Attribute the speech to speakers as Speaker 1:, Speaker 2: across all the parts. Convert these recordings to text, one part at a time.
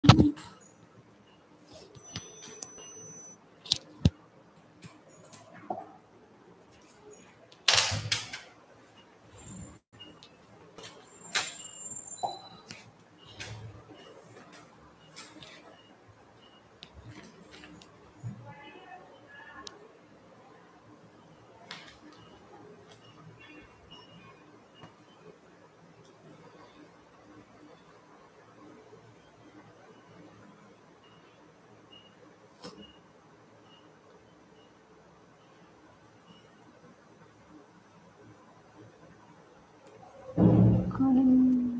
Speaker 1: காணும்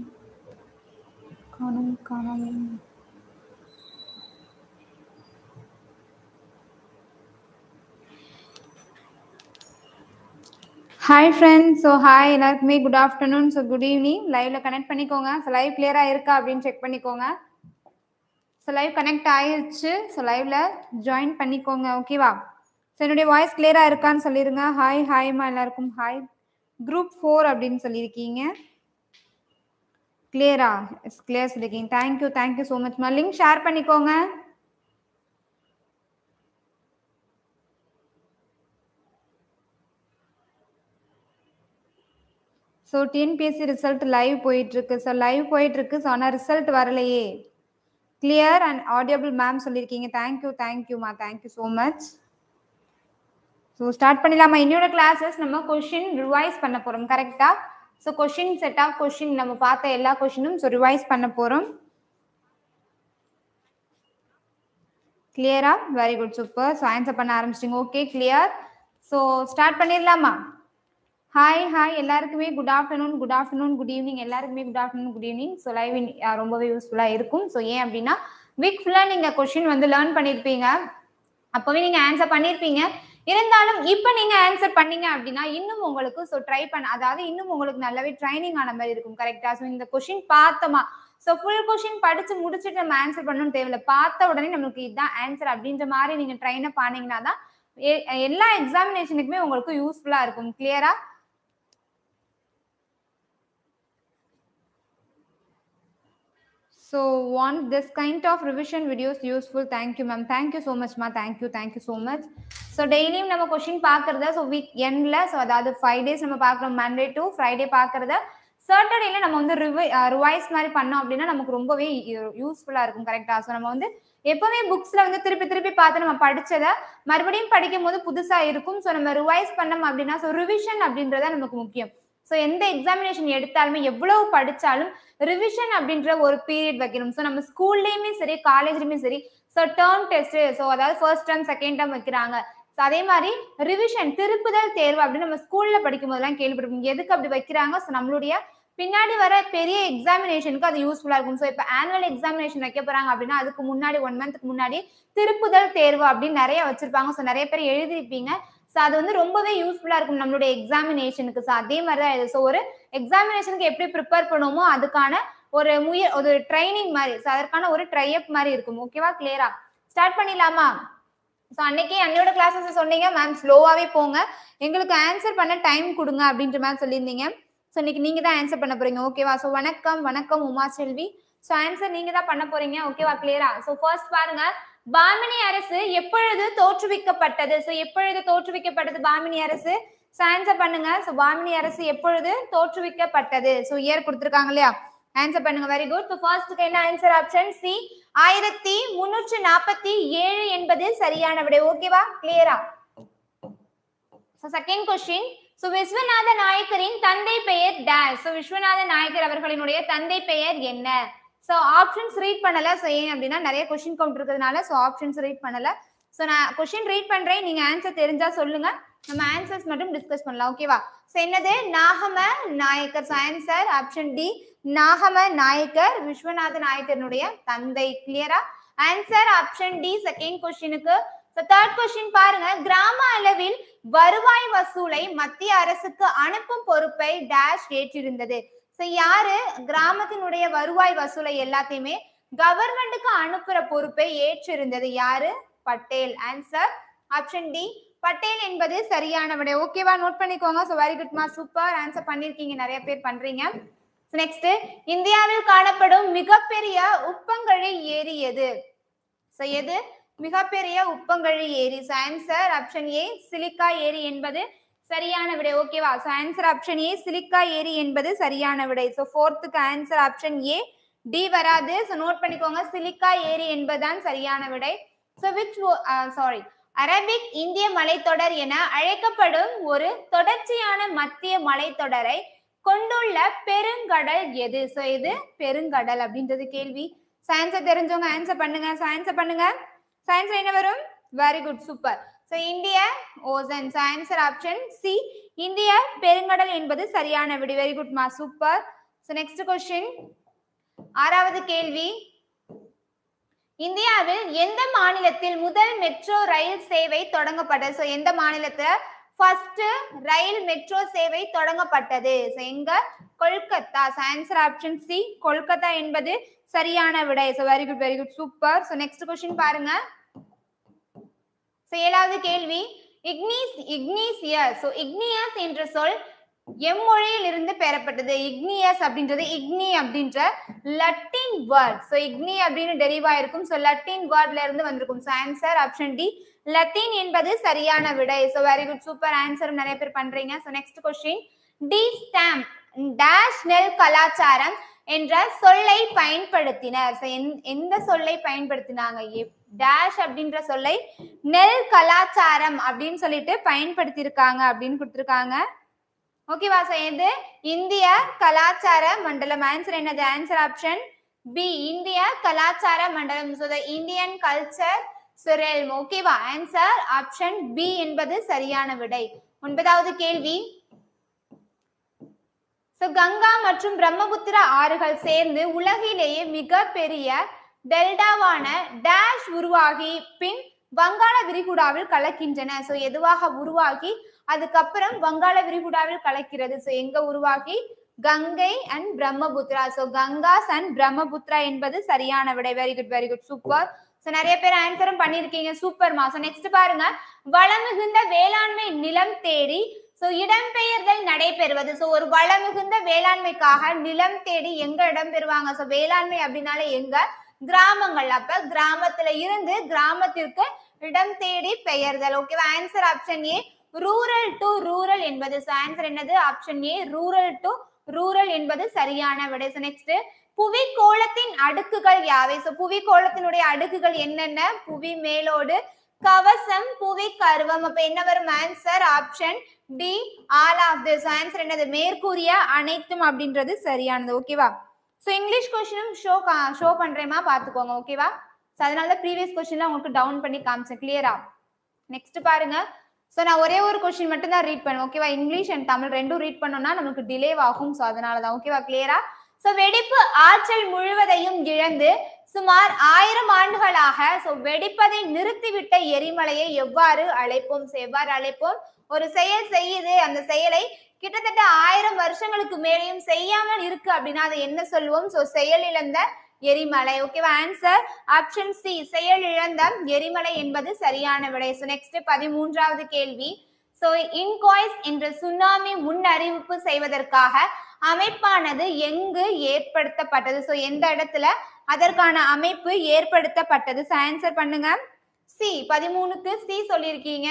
Speaker 1: காணும் காணும் ஹாய் ஃப்ரெண்ட்ஸ் ஸோ ஹாய் எல்லாருக்குமே good afternoon so good evening லைவ்ல கனெக்ட் பண்ணிக்கோங்க ஸோ லைவ் கிளியரா இருக்கா அப்படின்னு செக் பண்ணிக்கோங்க ஸோ லைவ் கனெக்ட் ஆயிருச்சு ஸோ லைவ்ல ஜாயின் பண்ணிக்கோங்க ஓகேவா ஸோ என்னுடைய வாய்ஸ் கிளியரா இருக்கான்னு சொல்லிருங்க ஹாய் ஹாய்மா எல்லாருக்கும் ஹாய் குரூப் ஃபோர் அப்படின்னு சொல்லியிருக்கீங்க கிளியரா எஸ் கிளியர் சொல்லியிருக்கீங்க தேங்க்யூ தேங்க்யூ ஸோ மச்மா லிங்க் ஷேர் பண்ணிக்கோங்க ஸோ டிஎன்பிஎஸ்சி ரிசல்ட் லைவ் போயிட்டு இருக்கு ஸோ லைவ் போயிட்டு இருக்கு ஸோ ஆனால் ரிசல்ட் வரலையே கிளியர் அண்ட் ஆடியபிள் மேம் சொல்லியிருக்கீங்க தேங்க்யூ தேங்க்யூமா thank you so much so start பண்ணிடலாமா இன்னொரு கிளாஸஸ் நம்ம கொஷின் ரிவைஸ் பண்ண போகிறோம் கரெக்டா so question set of question நம்ம பார்த்த எல்லா கொஷினும் ஸோ ரிவைஸ் பண்ண போகிறோம் கிளியரா very good super so answer பண்ண ஆரம்பிச்சிட்டிங்க ஓகே கிளியர் ஸோ ஸ்டார்ட் பண்ணிடலாமா ஹாய் ஹாய் எல்லாருக்குமே good afternoon good afternoon good evening எல்லாருக்குமே good afternoon good evening so live ரொம்பவே யூஸ்ஃபுல்லாக இருக்கும் ஸோ ஏன் அப்படின்னா வீக் ஃபுல்லாக நீங்கள் கொஷின் வந்து லேர்ன் பண்ணியிருப்பீங்க அப்போவே நீங்கள் ஆன்சர் பண்ணியிருப்பீங்க இருந்தாலும் இப்போ நீங்கள் ஆன்சர் பண்ணீங்க அப்படின்னா இன்னும் உங்களுக்கு ஸோ ட்ரை பண்ண அதாவது இன்னும் உங்களுக்கு நல்லாவே ட்ரைனிங் ஆன மாதிரி இருக்கும் கரெக்டாக ஸோ இந்த கொஷின் பார்த்தோமா ஸோ ஃபுல் கொஷின் படிச்சு முடிச்சுட்டு நம்ம ஆன்சர் பண்ணணும்னு தேவையில்ல பார்த்த உடனே நமக்கு இதுதான் ஆன்சர் அப்படின்ற மாதிரி நீங்கள் ட்ரைன் அப் ஆனீங்கன்னா தான் எல்லா எக்ஸாமினேஷனுக்குமே உங்களுக்கு யூஸ்ஃபுல்லாக இருக்கும் கிளியரா So want this kind of revision videos useful. Thank you, ma'am. Thank you so much, ma. Thank you. Thank you so much. So டெய்லியும் நம்ம கொஷின் பார்க்கறத ஸோ வீக் எண்ட்ல ஸோ அதாவது ஃபைவ் டேஸ் நம்ம பார்க்குறோம் மண்டே டு ஃப்ரைடே பார்க்கறத சாட்டர்டேல நம்ம வந்து ரிவை ரிவைஸ் மாதிரி பண்ணோம் அப்படின்னா நமக்கு ரொம்பவே யூஸ்ஃபுல்லாக இருக்கும் கரெக்டாக ஸோ நம்ம வந்து எப்பவுமே புக்ஸ்ல வந்து திருப்பி திருப்பி பார்த்து நம்ம படிச்சதை மறுபடியும் படிக்கும் போது புதுசாக இருக்கும் ஸோ நம்ம ரிவைஸ் பண்ணோம் அப்படின்னா ஸோ ரிவிஷன் அப்படின்றத நமக்கு முக்கியம் ஸோ எந்த எக்ஸாமினேஷன் எடுத்தாலுமே எவ்வளவு படிச்சாலும் ரிவிஷன் அப்படின்ற ஒரு பீரியட் வைக்கணும் ஸோ நம்ம ஸ்கூல்லையுமே சரி காலேஜ்லயுமே சரி ஸோ டேர்ம் டெஸ்ட் ஸோ அதாவது ஃபர்ஸ்ட் டேர்ம் செகண்ட் டேர்ம் வைக்கிறாங்க ஸோ அதே மாதிரி ரிவிஷன் திருப்புதல் தேர்வு அப்படின்னு நம்ம ஸ்கூல்ல படிக்கும் போதெல்லாம் கேள்விப்பட்டிருப்போம் எதுக்கு அப்படி வைக்கிறாங்க ஸோ நம்மளுடைய பின்னாடி வர பெரிய எக்ஸாமினேஷனுக்கு அது யூஸ்ஃபுல்லா இருக்கும் ஸோ இப்போ ஆனுவல் எக்ஸாமினேஷன் வைக்க போறாங்க அப்படின்னா அதுக்கு முன்னாடி ஒன் மந்த்துக்கு முன்னாடி திருப்புதல் தேர்வு அப்படின்னு நிறைய வச்சிருப்பாங்க ஸோ நிறைய பேர் எழுதிருப்பீங்க ஸோ அது வந்து ரொம்பவே யூஸ்ஃபுல்லா இருக்கும் நம்மளுடைய எக்ஸாமினேஷனுக்கு ஸோ அதே மாதிரி தான் இது ஸோ ஒரு எக்ஸாமினேஷனுக்கு எப்படி ப்ரிப்பேர் பண்ணுவோமோ அதுக்கான ஒரு முய ஒரு ட்ரைனிங் மாதிரி ஸோ அதற்கான ஒரு ட்ரைஅப் மாதிரி இருக்கும் ஓகேவா கிளியரா ஸ்டார்ட் பண்ணிடலாமா ஸோ அன்னைக்கு அன்னையோட கிளாஸஸ் சொன்னீங்க மேம் ஸ்லோவாகவே போங்க எங்களுக்கு ஆன்சர் பண்ண டைம் கொடுங்க அப்படின்ற மாதிரி சொல்லியிருந்தீங்க ஸோ இன்னைக்கு நீங்க தான் ஆன்சர் பண்ண போறீங்க ஓகேவா ஸோ வணக்கம் வணக்கம் உமா செல்வி ஸோ ஆன்சர் நீங்க தான் பண்ண போறீங்க ஓகேவா கிளியரா ஸோ ஃபர்ஸ்ட் பாருங்க பாமினி அரசு எப்பொழுது தோற்றுவிக்கப்பட்டது ஸோ எப்பொழுது தோற்றுவிக்கப்பட்டது பாமினி அரசு ஸோ ஆன்சர் பண்ணுங்க ஸோ பாமினி அரசு எப்பொழுது தோற்றுவிக்கப்பட்டது ஸோ இயர் கொடுத்துருக்காங்க இல்லையா ஆன்சர் பண்ணுங்க வெரி குட் ஸோ ஃபர்ஸ்ட்டுக்கு என்ன ஆன்சர் ஆப்ஷன் சி ஆயிரத்தி முன்னூற்று நாற்பத்தி ஏழு என்பது சரியான விடை ஓகேவா கிளியரா so second question so Vishwanatha நாயக்கரின் தந்தை பெயர் டேஷ் ஸோ விஸ்வநாத நாயக்கர் அவர்களினுடைய தந்தை பெயர் என்ன ஸோ ஆப்ஷன்ஸ் ரீட் பண்ணல ஸோ ஏன் அப்படின்னா நிறைய கொஸ்டின் கவுண்ட் இருக்கிறதுனால ஸோ ஆப்ஷன்ஸ் ரீட் பண்ணல ஸோ நான் கொஸ்டின் ரீட் பண்றேன் நீங்க ஆன்சர் தெரிஞ்சா சொல்லுங்க நம்ம ஆன்சர்ஸ் மட்டும் டிஸ்கஸ் பண்ணலாம் ஓகேவா ஸோ என்னது Nagama Nayakkar so answer option D Nagama Nayakkar Vishwanatha நாயக்கரனுடைய தந்தை கிளியரா ஆன்சர் ஆப்ஷன் டி செகண்ட் கொஸ்டினுக்கு ஸோ தேர்ட் கொஸ்டின் பாருங்க கிராம அளவில் வருவாய் வசூலை மத்திய அரசுக்கு அனுப்பும் பொறுப்பை டேஷ் ஏற்றிருந்தது ஸோ யாரு கிராமத்தினுடைய வருவாய் வசூலை எல்லாத்தையுமே கவர்மெண்ட்டுக்கு அனுப்புற பொறுப்பை ஏற்றிருந்தது யாரு Patel answer option D Patel என்பது சரியான விடை ஓகேவா நோட் பண்ணிக்கோங்க ஸோ வெரி குட்மா சூப்பர் ஆன்சர் பண்ணிருக்கீங்க நிறைய பேர் பண்றீங்க நெக்ஸ்ட் இந்தியாவில் காணப்படும் மிகப்பெரிய உப்பங்கழி ஏரி எது ஸோ எது மிகப்பெரிய உப்பங்கழி ஏரி so answer option A Chilika ஏரி என்பது சரியான விடை ஓகேவா so answer option A Chilika ஏரி என்பது சரியான விடை ஸோ ஃபோர்த்துக்கு ஆன்சர் ஆப்ஷன் ஏ டி வராது ஸோ நோட் பண்ணிக்கோங்க சிலிக்கா ஏரி என்பதுதான் சரியான விடை ஸோ விச் சாரி அரபிக் இந்திய மலைத்தொடர் என அழைக்கப்படும் ஒரு தொடர்ச்சியான மத்திய மலைத்தொடரை கொண்டுள்ள பெருங்கடல் எது ஸோ இது பெருங்கடல் அப்படின்றது கேள்வி சயின்ஸை தெரிஞ்சவங்க ஆன்சர் பண்ணுங்க ஆன்சர் பண்ணுங்க சயின்ஸ் என்ன வரும் வெரி குட் சூப்பர் ஸோ இந்திய ஓசன் ஆன்சர் ஆப்ஷன் சி இந்திய பெருங்கடல் என்பது சரியான விடி வெரி குட் மா சூப்பர் ஸோ நெக்ஸ்ட் கொஸ்டின் ஆறாவது கேள்வி இந்தியாவில் எந்த மாநிலத்தில் முதல் மெட்ரோ ரயில் சேவை தொடங்கப்பட்டது ஸோ எந்த மாநிலத்துல ஃபர்ஸ்ட் ரயில் மெட்ரோ சேவை தொடங்கப்பட்டது ஸோ எங்க Kolkata answer option C Kolkata என்பது சரியான விடை so very good very good super so next question பாருங்க ஸோ ஏழாவது கேள்வி இக்னீஸ் இக்னீசியஸ் ஸோ இக்னியஸ் என்ற சொல் எம்மொழியில் இருந்து பெறப்பட்டது இக்னியஸ் அப்படின்றது இக்னி அப்படின்ற லட்டின் வேர்ட் ஸோ இக்னி அப்படின்னு டெரிவ் ஆயிருக்கும் ஸோ லட்டின் வேர்ட்ல இருந்து வந்திருக்கும் ஸோ ஆன்சர் ஆப்ஷன் டி லத்தீன் என்பது சரியான விடை so very good super answer நிறைய பேர் பண்றீங்க so next question D stamp dash நெல் கலாச்சாரம் என்ற சொல்லை பயன்படுத்தினர் ஸோ எந்த சொல்லை பயன்படுத்தினாங்க டேஷ் அப்படின்ற சொல்லை நெல் கலாச்சாரம் அப்படின்னு சொல்லிட்டு பயன்படுத்தியிருக்காங்க அப்படின்னு கொடுத்துருக்காங்க ஓகேவா ஸோ எது இந்திய கலாச்சார மண்டலம் ஆன்சர் என்னது ஆன்சர் ஆப்ஷன் பி இந்திய கலாச்சார மண்டலம் so the Indian culture realm ஓகேவா ஆன்சர் ஆப்ஷன் பி என்பது சரியான விடை ஒன்பதாவது கேள்வி ஸோ கங்கா மற்றும் பிரம்மபுத்திரா ஆறுகள் சேர்ந்து உலகிலேயே மிக பெரிய டெல்டாவான டேஷ் உருவாகி பின் வங்காள விரிகுடாவில் கலக்கின்றன ஸோ எதுவாக உருவாகி அதுக்கப்புறம் வங்காள விரிகுடாவில் கலக்கிறது ஸோ எங்க உருவாகி Gangai and Brahmaputra so Ganges and Brahmaputra என்பது சரியான விடை very good very good super so நிறைய பேர் ஆன்சரும் பண்ணிருக்கீங்க சூப்பர் மா ஸோ நெக்ஸ்ட் பாருங்க வளமிகுந்த வேளாண்மை நிலம் தேடி ஸோ இடம்பெயர்தல் நடைபெறுவது ஸோ ஒரு வளமிகுந்த வேளாண்மைக்காக நிலம் தேடி எங்க இடம்பெறுவாங்க ஸோ வேளாண்மை அப்படின்னாலே எங்க கிராமங்கள் அப்ப கிராமத்துல இருந்து கிராமத்திற்கு இடம் தேடி பெயர்தல் ஓகேவா answer option A rural to rural என்பது ஆன்சர் என்னது option A rural to rural என்பது சரியான விடை நெக்ஸ்ட் புவி கோளத்தின் அடுக்குகள் யாவை ஸோ புவி கோளத்தினுடைய அடுக்குகள் என்னென்ன புவி மேலோடு கவசம் புவி கருவம் அப்ப என்ன வரும் answer option D all of this answer என்னது மேற்கூறிய அனைத்தும் அப்படின்றது சரியானது ஓகேவா ஸோ இங்கிலீஷ் கொஸ்டினும் ஷோ ஷோ பண்றேமா பார்த்துக்கோங்க ஓகேவா ஸோ அதனால தான் ப்ரீவியஸ் கொஸ்டின்லாம் உங்களுக்கு டவுன் பண்ணி காமிச்சேன் கிளியரா நெக்ஸ்ட் பாருங்க ஸோ நான் ஒரே ஒரு கொஸ்டின் மட்டும் தான் ரீட் பண்ணுவேன் ஓகேவா இங்கிலீஷ் அண்ட் தமிழ் ரெண்டும் ரீட் பண்ணோம்னா நமக்கு டிலே ஆகும் ஸோ அதனால தான் ஓகேவா கிளியரா ஸோ வெடிப்பு ஆற்றல் முழுவதையும் இழந்து சுமார் ஆயிரம் ஆண்டுகளாக ஸோ வெடிப்பதை நிறுத்திவிட்ட எரிமலையை எவ்வாறு அழைப்போம் ஸோ எவ்வாறு அழைப்போம் ஒரு செயல் செய்யுது அந்த செயலை கிட்டத்தட்ட ஆயிரம் வருஷங்களுக்கு மேலேயும் செய்யாமல் இருக்கு அப்படின்னா அதை என்ன சொல்லுவோம் ஸோ செயல் இழந்த எரிமலை ஓகேவா ஆன்சர் ஆப்ஷன் சி செயல் இழந்த எரிமலை என்பது சரியான விடை ஸோ நெக்ஸ்ட் பதிமூன்றாவது கேள்வி ஸோ இன்காய்ஸ் என்ற சுனாமி முன் அறிவிப்பு செய்வதற்காக அமைப்பானது எங்கு ஏற்படுத்தப்பட்டது ஸோ எந்த இடத்துல அதற்கான அமைப்பு ஏற்படுத்தப்பட்டது ஸோ ஆன்சர் பண்ணுங்க சி பதிமூணுக்கு சி சொல்லியிருக்கீங்க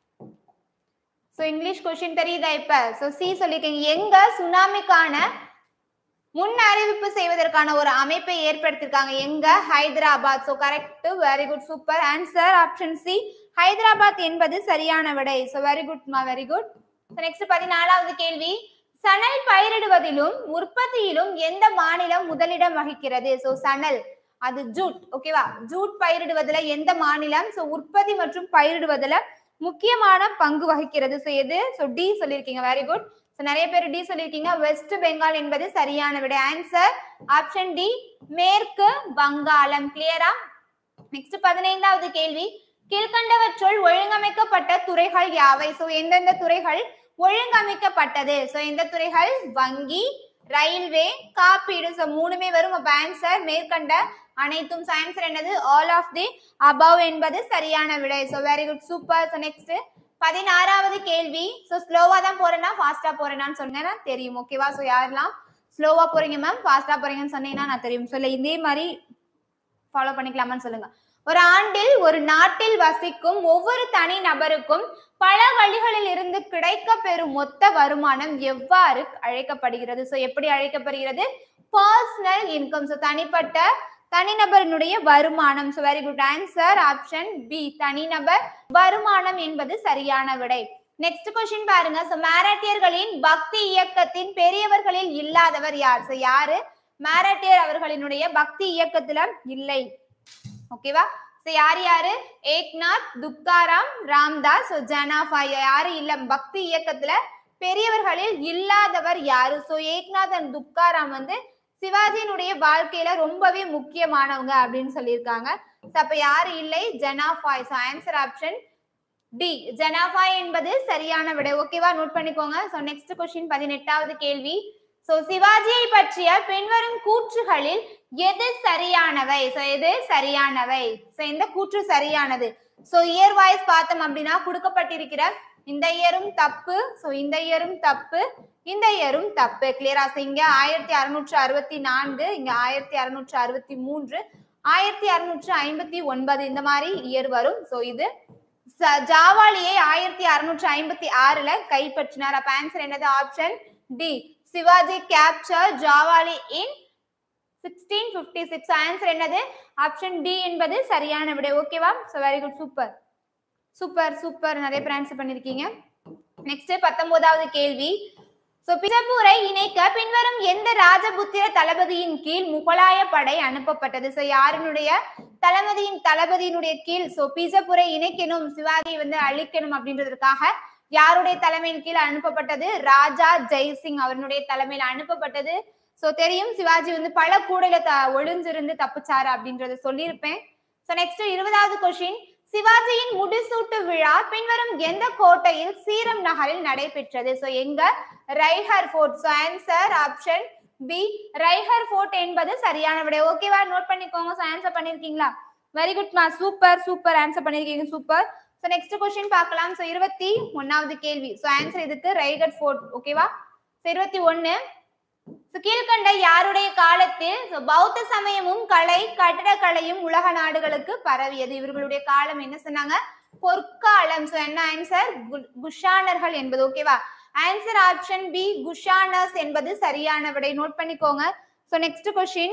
Speaker 1: ஸோ இங்கிலீஷ் கொஸ்டின் தெரியுதா இப்ப ஸோ சி சொல்லியிருக்கீங்க எங்க சுனாமிக்கான முன் அறிவிப்பு செய்வதற்கான ஒரு அமைப்பை ஏற்படுத்திருக்காங்க எங்க Hyderabad so correct very good super answer option C Hyderabad என்பது சரியான விடை ஸோ வெரி குட் மா வெரி குட் நெக்ஸ்ட் பதினாலாவது கேள்வி சணல் பயிரிடுவதிலும் உற்பத்தியிலும் எந்த மாநிலம் முதலிடம் வகிக்கிறது ஸோ சணல் அது ஜூட் ஓகேவா ஜூட் பயிரிடுவதுல எந்த மாநிலம் ஸோ உற்பத்தி மற்றும் பயிரிடுவதுல முக்கியமான பங்கு வகிக்கிறது ஸோ எது ஸோ டி சொல்லியிருக்கீங்க வெரி குட் ஸோ நிறைய பேர் டி சொல்லியிருக்கீங்க வெஸ்ட் பெங்கால் என்பது சரியான விடை ஆன்சர் ஆப்ஷன் டி மேற்கு வங்காளம் கிளியரா நெக்ஸ்ட் பதினைந்தாவது கேள்வி கீழ்கண்டவற்றுள் ஒழுங்கமைக்கப்பட்ட துறைகள் யாவை ஸோ எந்தெந்த துறைகள் ஒழுங்கமைக்கப்பட்டது ஸோ எந்த துறைகள் வங்கி ரயில்வே காப்பீடு ஸோ மூணுமே வரும் அப்ப ஆன்சர் மேற்கண்ட அனைத்தும் ஆன்சர் என்னது ஆல் ஆஃப் தி அபவ் என்பது சரியான விடை so very good super so next பதினாறாவது கேள்வி ஸோ ஸ்லோவா தான் போறேன்னா ஃபாஸ்டா போறேனான்னு சொன்னேன்னா தெரியும் ஓகேவா ஸோ யாரெல்லாம் ஸ்லோவா போறீங்க மேம் ஃபாஸ்டா போறீங்கன்னு சொன்னீங்கன்னா நான் தெரியும் சொல்ல இதே மாதிரி ஃபாலோ பண்ணிக்கலாமான்னு சொல்லுங்க ஒரு ஆண்டில் ஒரு நாட்டில் வசிக்கும் ஒவ்வொரு தனி நபருக்கும் பல வழிகளில் இருந்து கிடைக்க பெறும் மொத்த வருமானம் எவ்வாறு அழைக்கப்படுகிறது சோ எப்படி அழைக்கப்படுகிறது பர்சனல் இன்கம் ஸோ தனிப்பட்ட தனிநபரினுடைய வருமானம் so very good answer option B தனிநபர் வருமானம் என்பது சரியான விடை நெக்ஸ்ட் கொஸ்டின் பாருங்க ஸோ மேரட்டியர்களின் பக்தி இயக்கத்தின் பெரியவர்களில் இல்லாதவர் யார் ஸோ யாரு மேரட்டியர் அவர்களினுடைய பக்தி இயக்கத்துல இல்லை ஓகேவா ஸோ யார் யாரு ஏக்நாத் துக்காராம் ராம்தாஸ் ஸோ ஜனாஃபா யாரு இல்ல பக்தி இயக்கத்துல பெரியவர்களில் இல்லாதவர் யாரு ஸோ ஏக்நாத் அண்ட் துக்காராம் வந்து சிவாஜியினுடைய வாழ்க்கையில ரொம்பவே முக்கியமானவங்க அப்படின்னு சொல்லியிருக்காங்க ஸோ அப்ப யாரு இல்லை Janabai so answer option D Janabai என்பது சரியான விடை ஓகேவா நோட் பண்ணிக்கோங்க ஸோ நெக்ஸ்ட் கொஸ்டின் பதினெட்டாவது கேள்வி சோ சிவாஜியை பற்றிய பின்வரும் கூற்றுகளில் எது சரியானவை சோ எது சரியானவை சோ இந்த கூற்று சரியானது சோ இயர் வாய்ஸ் பார்த்தோம் அப்படின்னா கொடுக்கப்பட்டிருக்கிற இந்த இயரும் தப்பு சோ இந்த இயரும் தப்பு இந்த இயரும் தப்பு கிளியரா சோ இங்க ஆயிரத்தி அறுநூற்று அறுபத்தி நான்கு இங்க ஆயிரத்தி அறுநூற்று அறுபத்தி மூன்று ஆயிரத்தி அறுநூற்று ஐம்பத்தி ஒன்பது இந்த மாதிரி இயர் வரும் சோ இது ச- ஜாவாலியை ஆயிரத்தி அறுநூற்று ஐம்பத்தி ஆறுல கைப்பற்றினார் அப்ப ஆன்சர் என்னது option D Shivaji capture Javali in sixteen fifty six answer என்னது ஆப்ஷன் டி என்பது சரியான விடை ஓகேவா so very good super super super நிறைய பேர் ஆன்சர் பண்ணிருக்கீங்க நெக்ஸ்ட் பத்தொன்பதாவது கேள்வி சோ பிஜப்பூரை இணைக்க பின்வரும் எந்த ராஜபுத்திர தளபதியின் கீழ் முகலாய படை அனுப்பப்பட்டது சோ யாருனுடைய தளபதியின் தளபதியினுடைய கீழ் சோ பிஜப்பூரை இணைக்கணும் சிவாஜியை வந்து அழிக்கணும் அப்படின்றதற்காக யாருடைய தலைமையின் கீழ் அனுப்பப்பட்டது ராஜா ஜெய்சிங் அவருடைய தலைமையில் அனுப்பப்பட்டது சோ தெரியும் சிவாஜி வந்து பல கூடையில த ஒளிஞ்சிருந்து தப்பிச்சாரு அப்படின்றத சொல்லியிருப்பேன் சோ நெக்ஸ்ட் இருபதாவது கொஸ்டின் சிவாஜியின் முடிசூட்டு விழா பின்வரும் எந்த கோட்டையில் சீரம் நகரில் நடைபெற்றது சோ எங்க ரைஹர் fort so answer option B ரைஹர் fort என்பது சரியான விடை ஓகேவா நோட் பண்ணிக்கோங்க சோ ஆன்சர் பண்ணிருக்கீங்களா வெரி குட் மா சூப்பர் சூப்பர் ஆன்சர் பண்ணிருக்கீங்க சூப்பர் சோ நெக்ஸ்ட் கொஸ்டின் பார்க்கலாம் சோ இருபத்தி ஒன்னாவது கேள்வி சோ ஆன்சர் இதுக்கு ரைகட் ஃபோர்ட் ஓகேவா சோ இருபத்தி ஒன்னு So, கீழ்கண்ட யாருடைய காலத்தில் so, பௌத்த சமயமும் கலை கட்டிடக்கலையும் உலக நாடுகளுக்கு பரவியது இவர்களுடைய காலம் என்ன சொன்னாங்க பொற்காலம் சோ என்ன ஆன்சர் குஷானர்கள் என்பது ஓகேவா ஆன்சர் ஆப்ஷன் பி குஷானர்ஸ் என்பது சரியான விடை நோட் பண்ணிக்கோங்க சோ நெக்ஸ்ட் கொஸ்டின்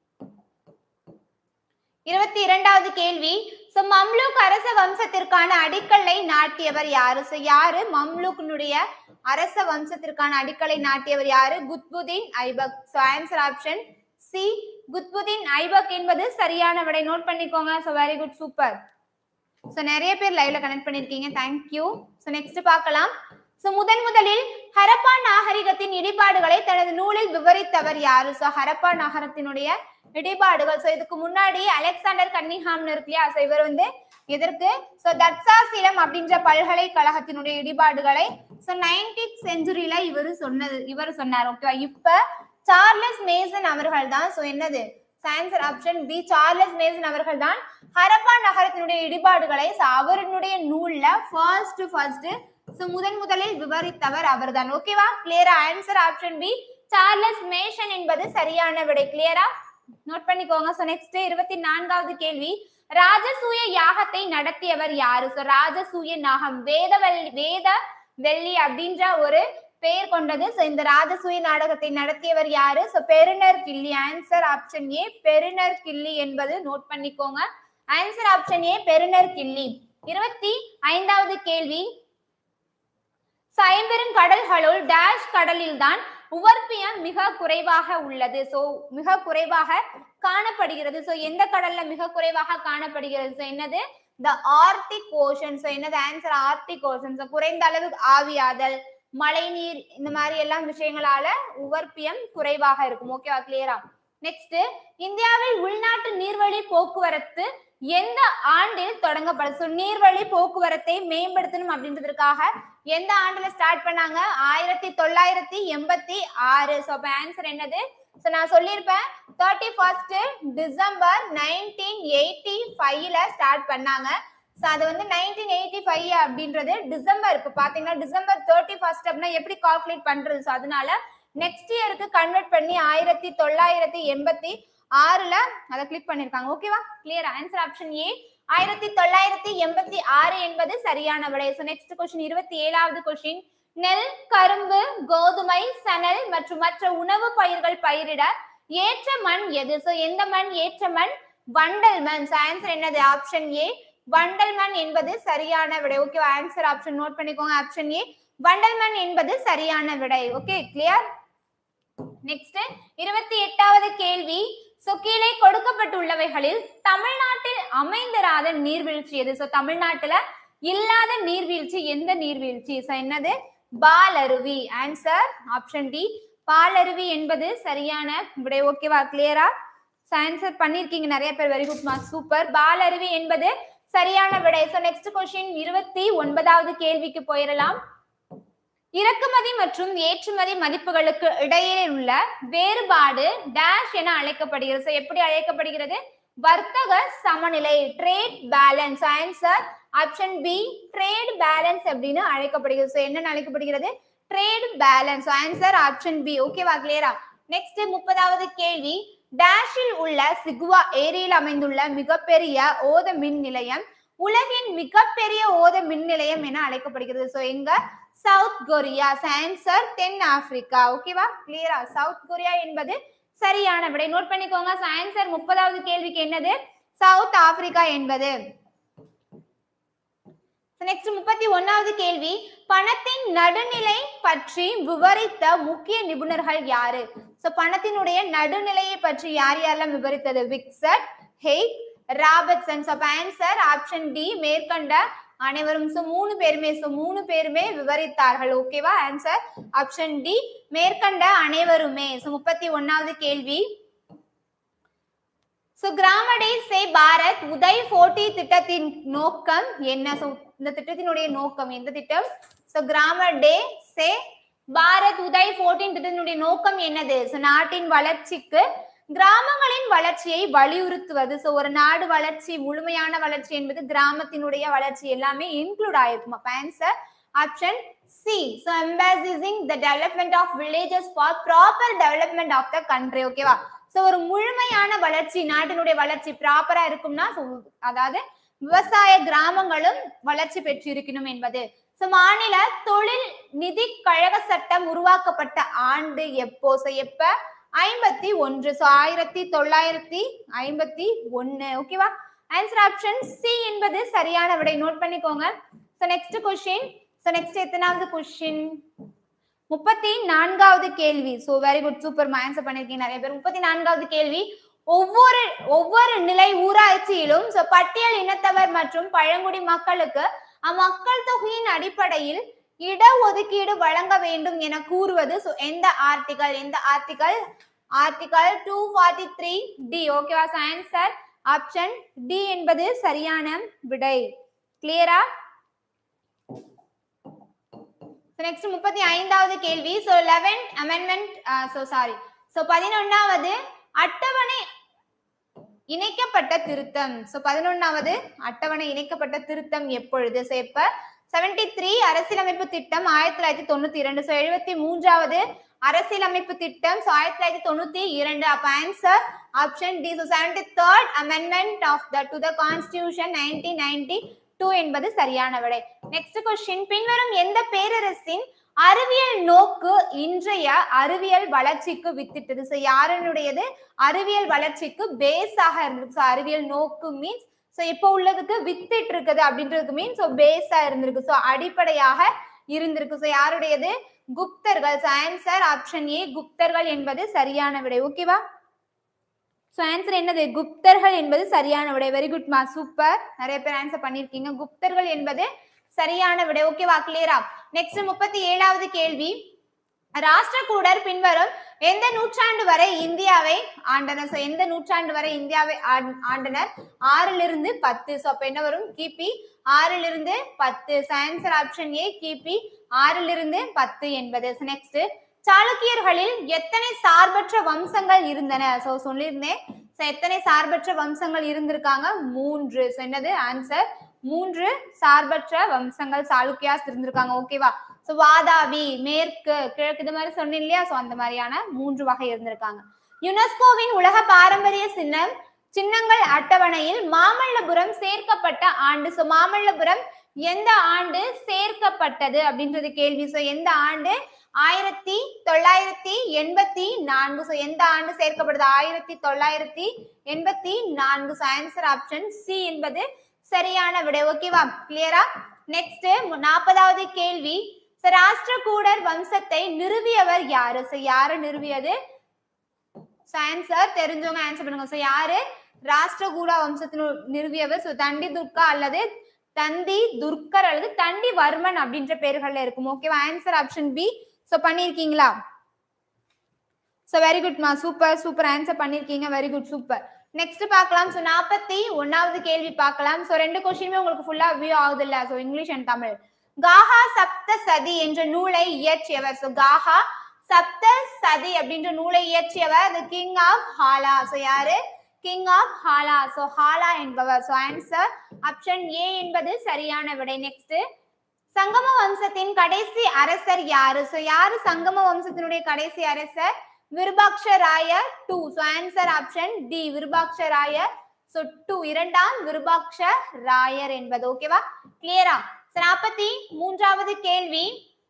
Speaker 1: இருபத்தி இரண்டாவது கேள்வி சோ மம்லூக் அரச வம்சத்திற்கான அடிக்கல்லை நாட்டியவர் யாரு சோ யாரு மம்லூக்கினுடைய அரச வம்சத்திற்கான அடிக்கலை நாட்டியவர் யாரு Qutbuddin Aibak so answer option C Qutbuddin Aibak என்பது சரியான விடை நோட் பண்ணிக்கோங்க so very good super so நிறைய பேர் லைவ்ல கனெக்ட் பண்ணிருக்கீங்க தேங்க்யூ சோ நெக்ஸ்ட் பார்க்கலாம் சோ முதன் முதலில் ஹரப்பா நாகரிகத்தின் இடிபாடுகளை தனது நூலில் விவரித்தவர் யாரு சோ ஹரப்பா நகரத்தினுடைய இடிபாடுகள் சோ இதுக்கு முன்னாடி அலெக்சாண்டர் கன்னிஹாம்னு இருக்கு இல்லையா சோ இவர் வந்து எதற்கு சோ தட்சாசீலம் அப்படின்ற பல்கலைக்கழகத்தினுடைய இடிபாடுகளை சோ நைன்டீன்த் செஞ்சுரியில இவர் சொன்னது இவர் சொன்னார் ஓகேவா இப்ப சார்லஸ் மேசன் அவர்கள் தான் சோ என்னது answer option B Charles Masson அவர்கள் தான் ஹரப்பா நகரத்தினுடைய இடிபாடுகளை so அவருடைய நூல்ல ஃபர்ஸ்ட் ஃபர்ஸ்ட் சோ முதன் முதலில் விவரித்தவர் அவர்தான் ஓகேவா கிளியரா answer option B Charles Masson என்பது சரியான விடை கிளியரா நோட் பண்ணிக்கோங்க சோ நெக்ஸ்ட் இருபத்தி நான்காவது கேள்வி ராஜசூய யாகத்தை நடத்தியவர் யாரு சோ ராஜசூய நாகம் வேதவல்லி வேத வெள்ளி அப்படின்ற ஒரு பெயர் கொண்டது சோ இந்த ராஜசூய நாடகத்தை நடத்தியவர் யாரு சோ பெருனர் கிள்ளி ஆன்சர் ஆப்ஷன் ஏ பெருனர் கிள்ளி என்பது நோட் பண்ணிக்கோங்க ஆன்சர் ஆப்ஷன் ஏ பெருனர் கிள்ளி இருபத்தி ஐந்தாவது கேள்வி So, ஐம்பெரும் கடல்களுள் டேஷ் கடலில் தான் உவர்ப்பியம் மிக குறைவாக உள்ளது சோ மிக குறைவாக காணப்படுகிறது சோ எந்த கடல்ல மிக குறைவாக காணப்படுகிறது சோ என்னது த ஆர்டிக் ஓஷன் சோ என்னது ஆன்சர் ஆர்டிக் ஓஷன் சோ குறைந்த அளவு ஆவியாதல் மழைநீர் இந்த மாதிரி எல்லாம் விஷயங்களால உவர்ப்பியம் குறைவாக இருக்கும் ஓகேவா கிளியரா நெக்ஸ்ட் இந்தியாவில் உள்நாட்டு நீர்வழி போக்குவரத்து எந்த ஆண்டில் தொடங்கப்படும் ஸோ நீர்வழி போக்குவரத்தை மேம்படுத்தணும் அப்படின்றதுக்காக எந்த ஆண்டுல ஸ்டார்ட் பண்ணாங்க ஆயிரத்தி தொள்ளாயிரத்தி எண்பத்தி ஆறு ஸோ அப்போ ஆன்சர் என்னது ஸோ நான் சொல்லியிருப்பேன் thirty first December nineteen eighty ஃபைவ்ல ஸ்டார்ட் பண்ணாங்க ஸோ அது வந்து நைன்டீன் எயிட்டி ஃபைவ் அப்படின்றது டிசம்பர் இப்போ பார்த்தீங்கன்னா டிசம்பர் தேர்ட்டி ஃபர்ஸ்ட் அப்படின்னா எப்படி கால்குலேட் பண்றது ஸோ அதனால நெக்ஸ்ட் இயருக்கு கன்வெர்ட் பண்ணி ஆயிரத்தி தொள்ளாயிரத்தி எண்பத்தி ஆறுல அதை கிளிக் பண்ணிருக்காங்க ஓகேவா கிளியர் ஆன்சர் ஆப்ஷன் ஏ ஆயிரத்தி தொள்ளாயிரத்தி எண்பத்தி ஆறு என்பது சரியான விடை ஸோ நெக்ஸ்ட் கொஸ்டின் இருபத்தி ஏழாவது கொஸ்டின் நெல் கரும்பு கோதுமை சணல் மற்றும் மற்ற உணவு பயிர்கள் பயிரிட ஏற்ற மண் எது ஸோ எந்த மண் ஏற்ற மண் வண்டல் மண் ஆன்சர் என்னது ஆப்ஷன் ஏ வண்டல் மண் என்பது சரியான விடை ஓகே ஆன்சர் ஆப்ஷன் நோட் பண்ணிக்கோங்க ஆப்ஷன் ஏ வண்டல் மண் என்பது சரியான விடை ஓகே கிளியர் நெக்ஸ்ட் இருபத்தி எட்டாவது கேள்வி சோ கீழே கொடுக்கப்பட்டுள்ளவைகளில் தமிழ்நாட்டில் அமைந்திராத நீர்வீழ்ச்சி எது சோ தமிழ்நாட்டுல இல்லாத நீர்வீழ்ச்சி எந்த நீர்வீழ்ச்சி சோ என்னது Palaruvi answer option D Palaruvi என்பது சரியான விடை ஓகேவா கிளியரா ஆன்சர் பண்ணிருக்கீங்க நிறைய பேர் very good mark super Palaruvi என்பது சரியான விடை சோ நெக்ஸ்ட் கொஸ்டின் இருபத்தி ஒன்பதாவது கேள்விக்கு போயிடலாம் இறக்குமதி மற்றும் ஏற்றுமதி மதிப்புகளுக்கு இடையே உள்ள வேறுபாடு டேஷ் என அழைக்கப்படுகிறது So, எப்படி அழைக்கப்படுகிறது வர்த்தக சமநிலை trade balance answer option B trade balance அப்படின்னு அழைக்கப்படுகிறது So, என்னன்னு அழைக்கப்படுகிறது trade balance answer option B ஓகேவா கிளியரா நெக்ஸ்ட் முப்பதாவது கேள்வி டேஷில் உள்ள சிகுவா ஏரியில் அமைந்துள்ள மிகப்பெரிய ஓத மின் நிலையம் உலகின் மிகப்பெரிய ஓத மின் நிலையம் என அழைக்கப்படுகிறது சோ எங்க சவுத் கொரியா ஆன்சர் தென் ஆப்பிரிக்கா ஓகேவா கிளியரா சவுத் கொரியா என்பது சரியான விடை நோட் பண்ணிக்கோங்க ஆன்சர் முப்பதாவது கேள்விக்கு என்னது சவுத் ஆப்பிரிக்கா என்பது நெக்ஸ்ட் முப்பத்தி ஒன்னாவது கேள்வி பணத்தின் நடுநிலை பற்றி விவரித்த முக்கிய நிபுணர்கள் யாரு சோ பணத்தினுடைய நடுநிலையை பற்றி யார் யாரெல்லாம் விவரித்தது Wicksteed Hayek Robertson so answer option D மேற்கண்ட அனைவரும் சோ மூணு பேருமே சோ மூணு பேருமே விவரித்தார்கள் ஓகேவா ஆன்சர் ஆப்ஷன் டி மேற்கண்ட அனைவருமே சோ முப்பத்தி ஒன்னாவது கேள்வி சோ கிராமடே சே பாரத் உதய் போட்டி திட்டத்தின் நோக்கம் என்ன சோ இந்த திட்டத்தினுடைய நோக்கம் எந்த திட்டம் சோ கிராம டே சே பாரத் உதய் போர்டீன் திட்டத்தினுடைய நோக்கம் என்னது சோ நாட்டின் வளர்ச்சிக்கு கிராமங்களின் வளர்ச்சியை வலியுறுத்துவது சோ ஒரு நாடு வளர்ச்சி முழுமையான வளர்ச்சி என்பது கிராமத்தினுடைய வளர்ச்சி எல்லாமே இன்க்ளூட் ஆயிருக்கும் அப்ப answer option C so emphasising the development of villages for proper development of the country ஓகேவா சோ ஒரு முழுமையான வளர்ச்சி நாட்டினுடைய வளர்ச்சி ப்ராப்பரா இருக்கும்னா so அதாவது விவசாய கிராமங்களும் வளர்ச்சி பெற்றிருக்கணும் என்பது சோ மாநில தொழில் நிதி கழக சட்டம் உருவாக்கப்பட்ட ஆண்டு எப்போ சோ எப்ப ஐம்பத்தி ஒன்று சோ ஆயிரத்தி தொள்ளாயிரத்தி ஐம்பத்தி ஒன்னு ஓகேவா ஆன்சர் ஆப்ஷன் சி என்பது சரியான விடை நோட் பண்ணிக்கோங்க so next question so next எத்தனாவது கொஸ்டின் முப்பத்தி நான்காவது கேள்வி so very good super answer பண்ணிருக்கீங்க நிறைய பேர் முப்பத்தி நான்காவது கேள்வி ஒவ்வொரு ஒவ்வொரு நிலை ஊராட்சியிலும் so பட்டியல் இனத்தவர் மற்றும் பழங்குடி மக்களுக்கு அம்மக்கள் தொகையின் அடிப்படையில் இட ஒதுக்கீடு வழங்க வேண்டும் என கூறுவது so எந்த ஆர்டிகல் எந்த article article two forty three D ஓகேவா ஆன்சர் ஆப்ஷன் டி என்பது சரியான விடை கிளியரா நெக்ஸ்ட் முப்பத்தி ஐந்தாவது கேள்வி so eleven amendment so sorry so பதினொன்னாவது அட்டவணை இணைக்கப்பட்ட திருத்தம் சோ பதினொன்னாவது அட்டவணை இணைக்கப்பட்ட திருத்தம் எப்பொழுது சோ எப்ப செவன்டி த்ரீ அரசியலமைப்பு திட்டம் ஆயிரத்தி தொள்ளாயிரத்தி தொண்ணூத்தி இரண்டு சோ எழுபத்தி மூன்றாவது அரசியலமைப்பு திட்டம் சோ ஆயிரத்தி தொள்ளாயிரத்தி தொண்ணூத்தி இரண்டு அப்ப answer option D so seventy third amendment of the to the constitution nineteen ninety two என்பது சரியான விடை நெக்ஸ்ட் கொஸ்டின் பின்வரும் எந்த பேரரசின் அறிவியல் நோக்கு இன்றைய அறிவியல் வளர்ச்சிக்கு வித்திட்டது ஸோ யாருனுடையது அறிவியல் வளர்ச்சிக்கு பேஸாக இருந்திருக்கு ஸோ அறிவியல் நோக்கு மீன்ஸ் ஸோ இப்போ உள்ளதுக்கு வித்திட்டு இருக்குது அப்படின்றதுக்கு மீன்ஸ் ஸோ பேஸா இருந்திருக்கு ஸோ அடிப்படையாக இருந்திருக்கு ஸோ யாருடையது குப்தர்கள் ஆன்சர் ஆப்ஷன் ஏ குப்தர்கள் என்பது சரியான விடை ஓகேவா ஸோ ஆன்சர் என்னது குப்தர்கள் என்பது சரியான விடை வெரி குட் மா சூப்பர் நிறைய பேர் ஆன்சர் பண்ணிருக்கீங்க குப்தர்கள் என்பது சரியான விடை ஓகேவா கிளியரா நெக்ஸ்ட் முப்பத்தி ஏழாவது கேள்வி ராஷ்டிரகூடர் பின்வரும் எந்த நூற்றாண்டு வரை இந்தியாவை ஆண்டனர் So, எந்த நூற்றாண்டு வரை இந்தியாவை ஆண்- ஆண்டனர் ஆறிலிருந்து பத்து ஸோ அப்ப என்ன வரும் கிபி ஆறிலிருந்து பத்து ஆன்சர் ஆப்ஷன் ஏ கிபி ஆறிலிருந்து பத்து என்பது நெக்ஸ்ட் சாளுக்கியர்களில் எத்தனை சார்பற்ற வம்சங்கள் இருந்தன சோ சொல்லியிருந்தேன் So, எத்தனை சார்பற்ற வம்சங்கள் இருந்திருக்காங்க மூன்று So, என்னது ஆன்சர் மூன்று சார்பற்ற வம்சங்கள் சாளுக்கியாஸ் இருந்திருக்காங்க ஓகேவா ஸோ வாதாபி மேற்கு கிழக்கு இது மாதிரி சொன்னேன் இல்லையா ஸோ அந்த மாதிரியான மூன்று வகை இருந்திருக்காங்க யுனெஸ்கோவின் உலக பாரம்பரிய சின்னம் சின்னங்கள் அட்டவணையில் மாமல்லபுரம் சேர்க்கப்பட்ட ஆண்டு ஸோ மாமல்லபுரம் எந்த ஆண்டு சேர்க்கப்பட்டது அப்படின்றது கேள்வி ஸோ எந்த ஆண்டு ஆயிரத்தி தொள்ளாயிரத்தி எண்பத்தி நான்கு ஸோ எந்த ஆண்டு சேர்க்கப்படுது ஆயிரத்தி தொள்ளாயிரத்தி எண்பத்தி நான்கு ஸோ ஆன்சர் ஆப்ஷன் சி என்பது சரியான விடை ஓகேவா கிளியரா நெக்ஸ்ட் நாற்பதாவது கேள்வி ஸோ ராஷ்டிரகூடர் வம்சத்தை நிறுவியவர் யாரு ஸோ யாரு நிறுவியது ஸோ ஆன்சர் தெரிஞ்சவங்க ஆன்சர் பண்ணுங்க ஸோ யாரு ராஷ்டிரகூட வம்சத்தின் நிறுவியவர் ஸோ தண்டி துர்கா அல்லது தந்தி துர்க்கர் அல்லது தண்டி வர்மன் அப்படின்ற பேர்கள்ல இருக்கும் ஓகேவா ஆன்சர் ஆப்ஷன் பி ஸோ பண்ணியிருக்கீங்களா ஸோ வெரி குட்மா சூப்பர் சூப்பர் ஆன்சர் பண்ணியிருக்கீங்க வெரி குட் சூப்பர் நெக்ஸ்ட் பார்க்கலாம் ஸோ நாற்பத்தி ஒன்னாவது கேள்வி பார்க்கலாம் ஸோ ரெண்டு கொஸ்டினுமே உங்களுக்கு ஃபுல்லா வியூ ஆகுது இல்ல so English and Tamil Gaha Sapta Sati என்ற நூலை இயற்றியவர் ஸோ காஹா சப்த சதி அப்படின்ற நூலை இயற்றியவர் the king of Hala so யாரு king of Hala so Hala என்பவர் ஸோ ஆன்சர் ஆப்ஷன் ஏ என்பது சரியான விடை நெக்ஸ்ட் சங்கம வம்சத்தின் கடைசி அரசர் யாரு ஸோ யாரு சங்கம வம்சத்தினுடைய கடைசி அரசர் Virupaksha Raya two so answer option D Virupaksha Raya so two இரண்டாம் விருபாக்ஷ ராயர் என்பது ஓகேவா கிளியரா நாற்பத்தி மூன்றாவது கேள்வி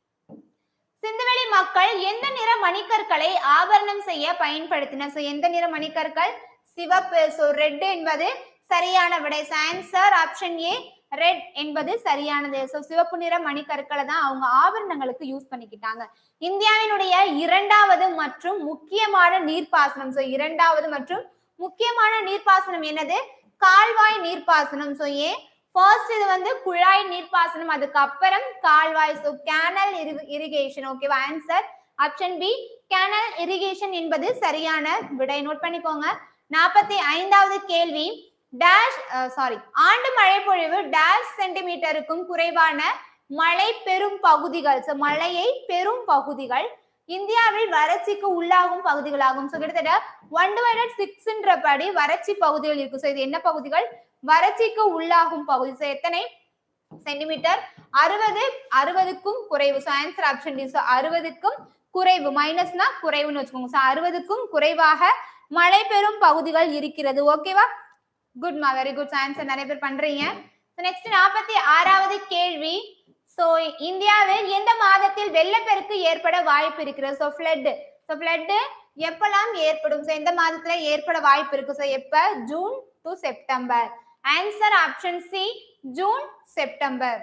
Speaker 1: சிந்துவெளி மக்கள் எந்த நிற மணிக்கற்களை ஆபரணம் செய்ய பயன்படுத்தினர் ஸோ எந்த நிற மணிக்கற்கள் சிவப்பு ஸோ ரெட் என்பது சரியான விடை ஆன்சர் ஆப்ஷன் ஏ ரெட் என்பது சரியானது ஸோ சிவப்பு நிற மணிக்கற்களை தான் அவங்க ஆபரணங்களுக்கு யூஸ் பண்ணிக்கிட்டாங்க இந்தியாவினுடைய இரண்டாவது மற்றும் முக்கியமான நீர்ப்பாசனம் ஸோ இரண்டாவது மற்றும் முக்கியமான நீர்ப்பாசனம் என்னது கால்வாய் நீர்ப்பாசனம் ஸோ ஏன் ஃபர்ஸ்ட் இது வந்து குழாய் நீர்ப்பாசனம் அதுக்கப்புறம் கால்வாய் ஸோ கேனல் இரிகேஷன் ஓகேவா answer option B canal irrigation என்பது சரியான விடை நோட் பண்ணிக்கோங்க நாற்பத்தி ஐந்தாவது கேள்வி டேஷ் சாரி ஆண்டு மழை பொழிவு டேஷ் சென்டிமீட்டருக்கும் குறைவான மழை பெரும் பகுதிகள் ஸோ மழையை பெரும் பகுதிகள் இந்தியாவில் வறட்சிக்கு உள்ளாகும் பகுதிகளாகும் ஸோ கிட்டத்தட்ட ஒன் டிவைடட் சிக்ஸ்ன்ற படி வறட்சி பகுதிகள் இருக்கு ஸோ இது என்ன பகுதிகள் வறட்சிக்கு உள்ளாகும் பகுதி ஸோ எத்தனை சென்டிமீட்டர் அறுபது அறுபதுக்கும் குறைவு so answer option D so அறுபதுக்கும் குறைவு மைனஸ்னா குறைவுன்னு வச்சுக்கோங்க ஸோ அறுபதுக்கும் குறைவாக மழை பெறும் பகுதிகள் இருக்கிறது ஓகேவா குட்மா வெரி குட் ஆன்சர் நிறைய பேர் பண்றீங்க நெக்ஸ்ட் நாற்பத்தி ஆறாவது கேள்வி சோ இந்தியாவில் எந்த மாதத்தில் வெள்ளப்பெருக்கு ஏற்பட வாய்ப்பு இருக்கிறது ஸோ ஃப்ளட் ஸோ ஃப்ளட் எப்பெல்லாம் ஏற்படும் ஸோ எந்த மாதத்துல ஏற்பட வாய்ப்பு இருக்கு ஸோ எப்ப June to September answer option C June September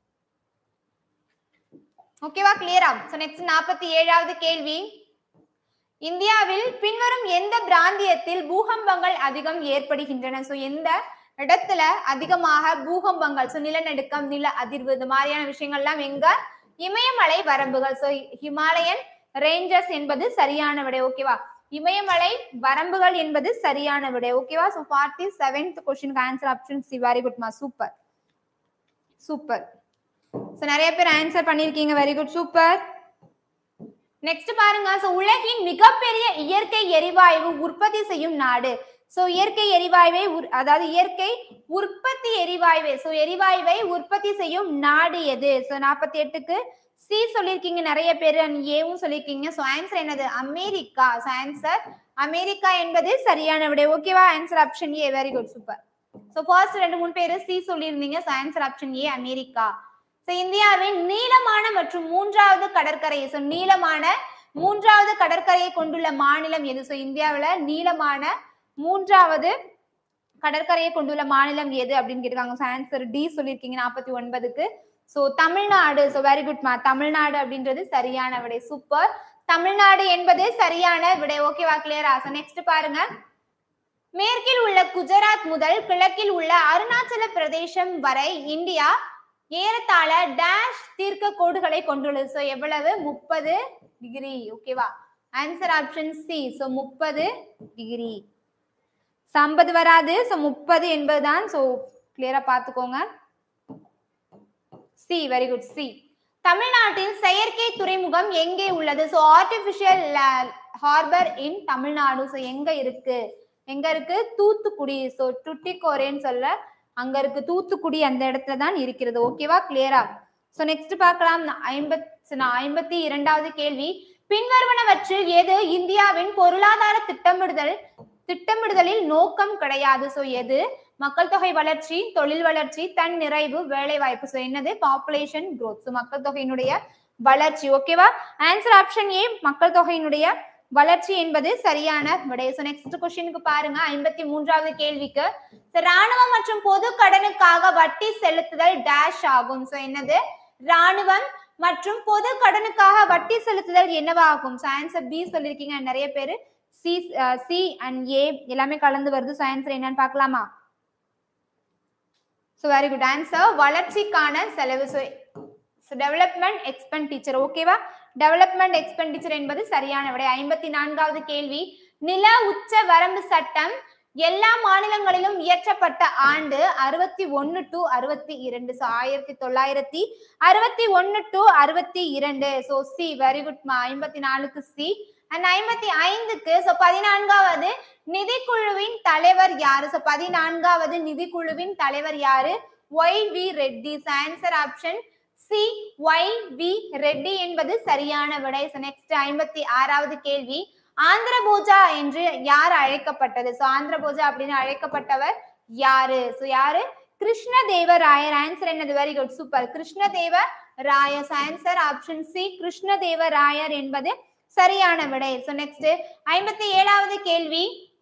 Speaker 1: ஓகேவா கிளியரா ஸோ நெக்ஸ்ட் நாற்பத்தி ஏழாவது கேள்வி இந்தியாவில் பின்வரும் எந்த பிராந்தியத்தில் பூகம்பங்கள் அதிகம் ஏற்படுகின்றன ஸோ எந்த இடத்துல அதிகமாக பூகம்பங்கள் ஸோ நிலநடுக்கம் நில அதிர்வு இது மாதிரியான விஷயங்கள்லாம் எங்க இமயமலை வரம்புகள் ஸோ ஹிமாலயன் ரேஞ்சஸ் என்பது சரியான விடை ஓகேவா இமயமலை வரம்புகள் என்பது சரியான விடை ஓகேவா ஸோ ஃபார்ட்டி செவன்த் கொஸ்டினுக்கு ஆன்சர் ஆப்ஷன் சி வெரி குட்மா சூப்பர் சூப்பர் ஸோ நிறைய பேர் ஆன்சர் பண்ணியிருக்கீங்க வெரி குட் சூப்பர் நெக்ஸ்ட் பாருங்க ஸோ உலகின் மிகப்பெரிய இயற்கை எரிவாயு உற்பத்தி செய்யும் நாடு ஸோ இயற்கை எரிவாயுவை அதாவது இயற்கை உற்பத்தி எரிவாயுவை ஸோ எரிவாயுவை உற்பத்தி செய்யும் நாடு எது ஸோ நாற்பத்தி எட்டுக்கு சி சொல்லியிருக்கீங்க நிறைய பேர் ஏவும் சொல்லியிருக்கீங்க ஸோ ஆன்சர் என்னது அமெரிக்கா ஸோ ஆன்சர் அமெரிக்கா என்பது சரியான விடை ஓகேவா answer option A very good super so first ரெண்டு மூணு பேர் சி சொல்லியிருந்தீங்க so answer option A America so இந்தியாவின் நீளமான மற்றும் மூன்றாவது கடற்கரை ஸோ நீளமான மூன்றாவது கடற்கரையை கொண்டுள்ள மாநிலம் எது ஸோ இந்தியாவில் நீளமான மூன்றாவது கடற்கரையை கொண்டுள்ள மாநிலம் எது அப்படின்னு கேட்டிருக்காங்க ஸோ ஆன்சர் டி சொல்லியிருக்கீங்க நாற்பத்தி ஒன்பதுக்கு so Tamil Nadu so very good மா தமிழ்நாடு அப்படின்றது சரியான விடை சூப்பர் தமிழ்நாடு என்பது சரியான விடை ஓகேவா கிளியரா ஸோ நெக்ஸ்ட் பாருங்க மேற்கில் உள்ள குஜராத் முதல் கிழக்கில் உள்ள அருணாச்சல பிரதேசம் வரை இந்தியா ஏறத்தாழ டேஷ் தீர்க்க கோடுகளை கொண்டுள்ளது ஸோ எவ்வளவு முப்பது டிகிரி ஓகேவா ஆன்சர் ஆப்ஷன் சி ஸோ முப்பது டிகிரி ஐம்பது வராது ஸோ முப்பது என்பதுதான் ஸோ கிளியரா பார்த்துக்கோங்க சி வெரி குட் சி தமிழ்நாட்டில் செயற்கை துறைமுகம் எங்கே உள்ளது so artificial harbour in Tamil Nadu so எங்க இருக்கு எங்க இருக்கு தூத்துக்குடி ஸோ டுட்டிக்கோரேன்னு சொல்ல அங்க இருக்கு தூத்துக்குடி அந்த இடத்துல தான் இருக்கிறது ஓகேவா கிளியரா ஸோ நெக்ஸ்ட் பார்க்கலாம் ஐம்பத்தி ஐம்பத்தி இரண்டாவது கேள்வி பின்வருவனவற்றில் எது இந்தியாவின் பொருளாதார திட்டமிடுதல் திட்டமிடுதலில் நோக்கம் கிடையாது ஸோ எது மக்கள் தொகை வளர்ச்சி தொழில் வளர்ச்சி தன் நிறைவு வேலை வாய்ப்பு ஸோ என்னது பாப்புலேஷன் growth ஸோ மக்கள் தொகையினுடைய வளர்ச்சி ஓகேவா ஆன்சர் ஆப்ஷன் ஏ மக்கள் தொகையினுடைய வளர்ச்சி என்பது சரியான விடை ஸோ நெக்ஸ்ட் கொஸ்டினுக்கு பாருங்க ஐம்பத்தி மூன்றாவது கேள்விக்கு So, ராணுவம் மற்றும் பொது கடனுக்காக வட்டி செலுத்துதல் டேஷ் ஆகும் ஸோ என்னது ராணுவம் மற்றும் பொது கடனுக்காக வட்டி செலுத்துதல் என்னவாகும் ஸோ ஆன்சர் பி சொல்லியிருக்கீங்க நிறைய பேர் சி சி அண்ட் ஏ எல்லாமே கலந்து வருது ஸோ ஆன்சர் என்னன்னு பார்க்கலாமா ஸோ வெரி குட் ஆன்சர் வளர்ச்சிக்கான செலவு ஸோ டெவலப்மெண்ட் எக்ஸ்பெண்டிச்சர் ஓகேவா டெவலப்மெண்ட் எக்ஸ்பெண்டிச்சர் என்பது சரியான விடை ஐம்பத்தி நான்காவது கேள்வி நில உச்ச வரம்பு சட்டம் எல்லா மாநிலங்களிலும் இயற்றப்பட்ட ஆண்டு அறுபத்தி ஒன்னு டு அறுபத்தி இரண்டு ஸோ ஆயிரத்தி தொள்ளாயிரத்தி அறுபத்தி ஒன்னு டு அறுபத்தி இரண்டு ஸோ சி வெரி குட் ஐம்பத்தி நாலுக்கு சி அண்ட் ஐம்பத்தி ஐந்துக்கு ஸோ பதினான்காவது நிதிக்குழுவின் தலைவர் யாரு ஸோ பதினான்காவது நிதிக்குழுவின் தலைவர் யாரு Y V Reddy answer option C Y V Reddy என்பது சரியான விடை நெக்ஸ்ட் ஐம்பத்தி ஆறாவது கேள்வி ஆந்திர பூஜா என்று யார் அழைக்கப்பட்டது ஸோ ஆந்திர பூஜா அப்படின்னு அழைக்கப்பட்டவர் யாரு ஸோ யாரு கிருஷ்ணதேவராயர் ஆன்சர் என்னது very good super Krishnadevaraya answer option C Krishnadevaraya என்பது சரியான விடை ஸோ நெக்ஸ்ட் ஐம்பத்தி ஏழாவது கேள்வி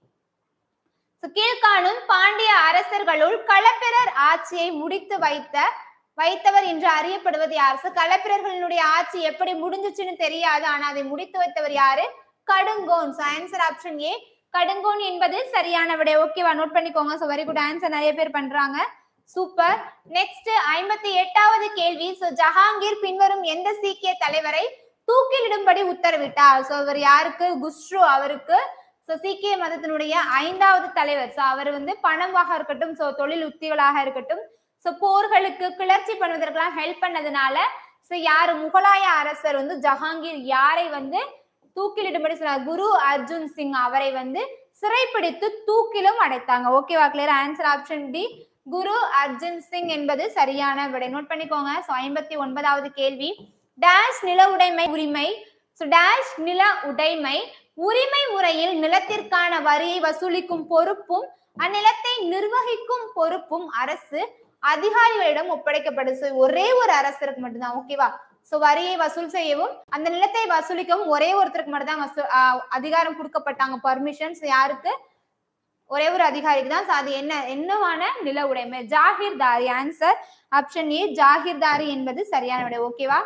Speaker 1: So, கீழ்காணும் பாண்டிய அரசர்களுள் களப்பிரர் ஆட்சியை முடித்து வைத்த வைத்தவர் என்று அறியப்படுவது யார் So, களப்பிரர்களுடைய ஆட்சி எப்படி முடிஞ்சுச்சுன்னு தெரியாது ஆனா அதை முடித்து வைத்தவர் யாரு Kadungon answer option A Kadungon என்பது சரியான விடை ஓகேவா நோட் பண்ணிக்கோங்க ஸோ வெரி குட் ஆன்சர் நிறைய பேர் பண்றாங்க சூப்பர் நெக்ஸ்ட் ஐம்பத்தி எட்டாவது கேள்வி ஸோ ஜஹாங்கீர் பின்வரும் எந்த சீக்கிய தலைவரை தூக்கிலிடும்படி உத்தரவிட்டார் ஸோ இவர் யாருக்கு குஸ்ரு அவருக்கு ஸோ சீக்கிய மதத்தினுடைய ஐந்தாவது தலைவர் ஸோ அவர் வந்து பணமாக இருக்கட்டும் ஸோ தொழில் உத்திகளாக இருக்கட்டும் ஸோ போர்களுக்கு கிளர்ச்சி பண்ணுவதற்கெல்லாம் ஹெல்ப் பண்ணதுனால ஸோ யார் முகலாய அரசர் வந்து ஜஹாங்கீர் யாரை வந்து தூக்கிலிடும்படி சொன்னார் குரு அர்ஜுன் சிங் அவரை வந்து சிறைப்பிடித்து தூக்கிலும் அடைத்தாங்க ஓகேவா clear answer option D Guru Arjun Singh என்பது சரியான விடை நோட் பண்ணிக்கோங்க ஸோ ஐம்பத்தி ஒன்பதாவது கேள்வி டேஷ் நில உடைமை உரிமை ஸோ டேஷ் நில உடைமை உரிமை முறையில் நிலத்திற்கான வரியை வசூலிக்கும் பொறுப்பும் அந்நிலத்தை நிர்வகிக்கும் பொறுப்பும் அரசு அதிகாரிகளிடம் ஒப்படைக்கப்படுது So, ஒரே ஒரு அரசருக்கு மட்டும்தான் ஓகேவா சோ வரியை வசூல் செய்யவும் அந்த நிலத்தை வசூலிக்கவும் ஒரே ஒருத்தருக்கு மட்டும் தான் வசூ ஆஹ் அதிகாரம் கொடுக்கப்பட்டாங்க பர்மிஷன்ஸ் யாருக்கு ஒரே ஒரு அதிகாரிக்கு தான் So, அது என்ன என்னவான நில உடைமை Jagirdari answer option A Jagirdari என்பது சரியான விடை ஓகேவா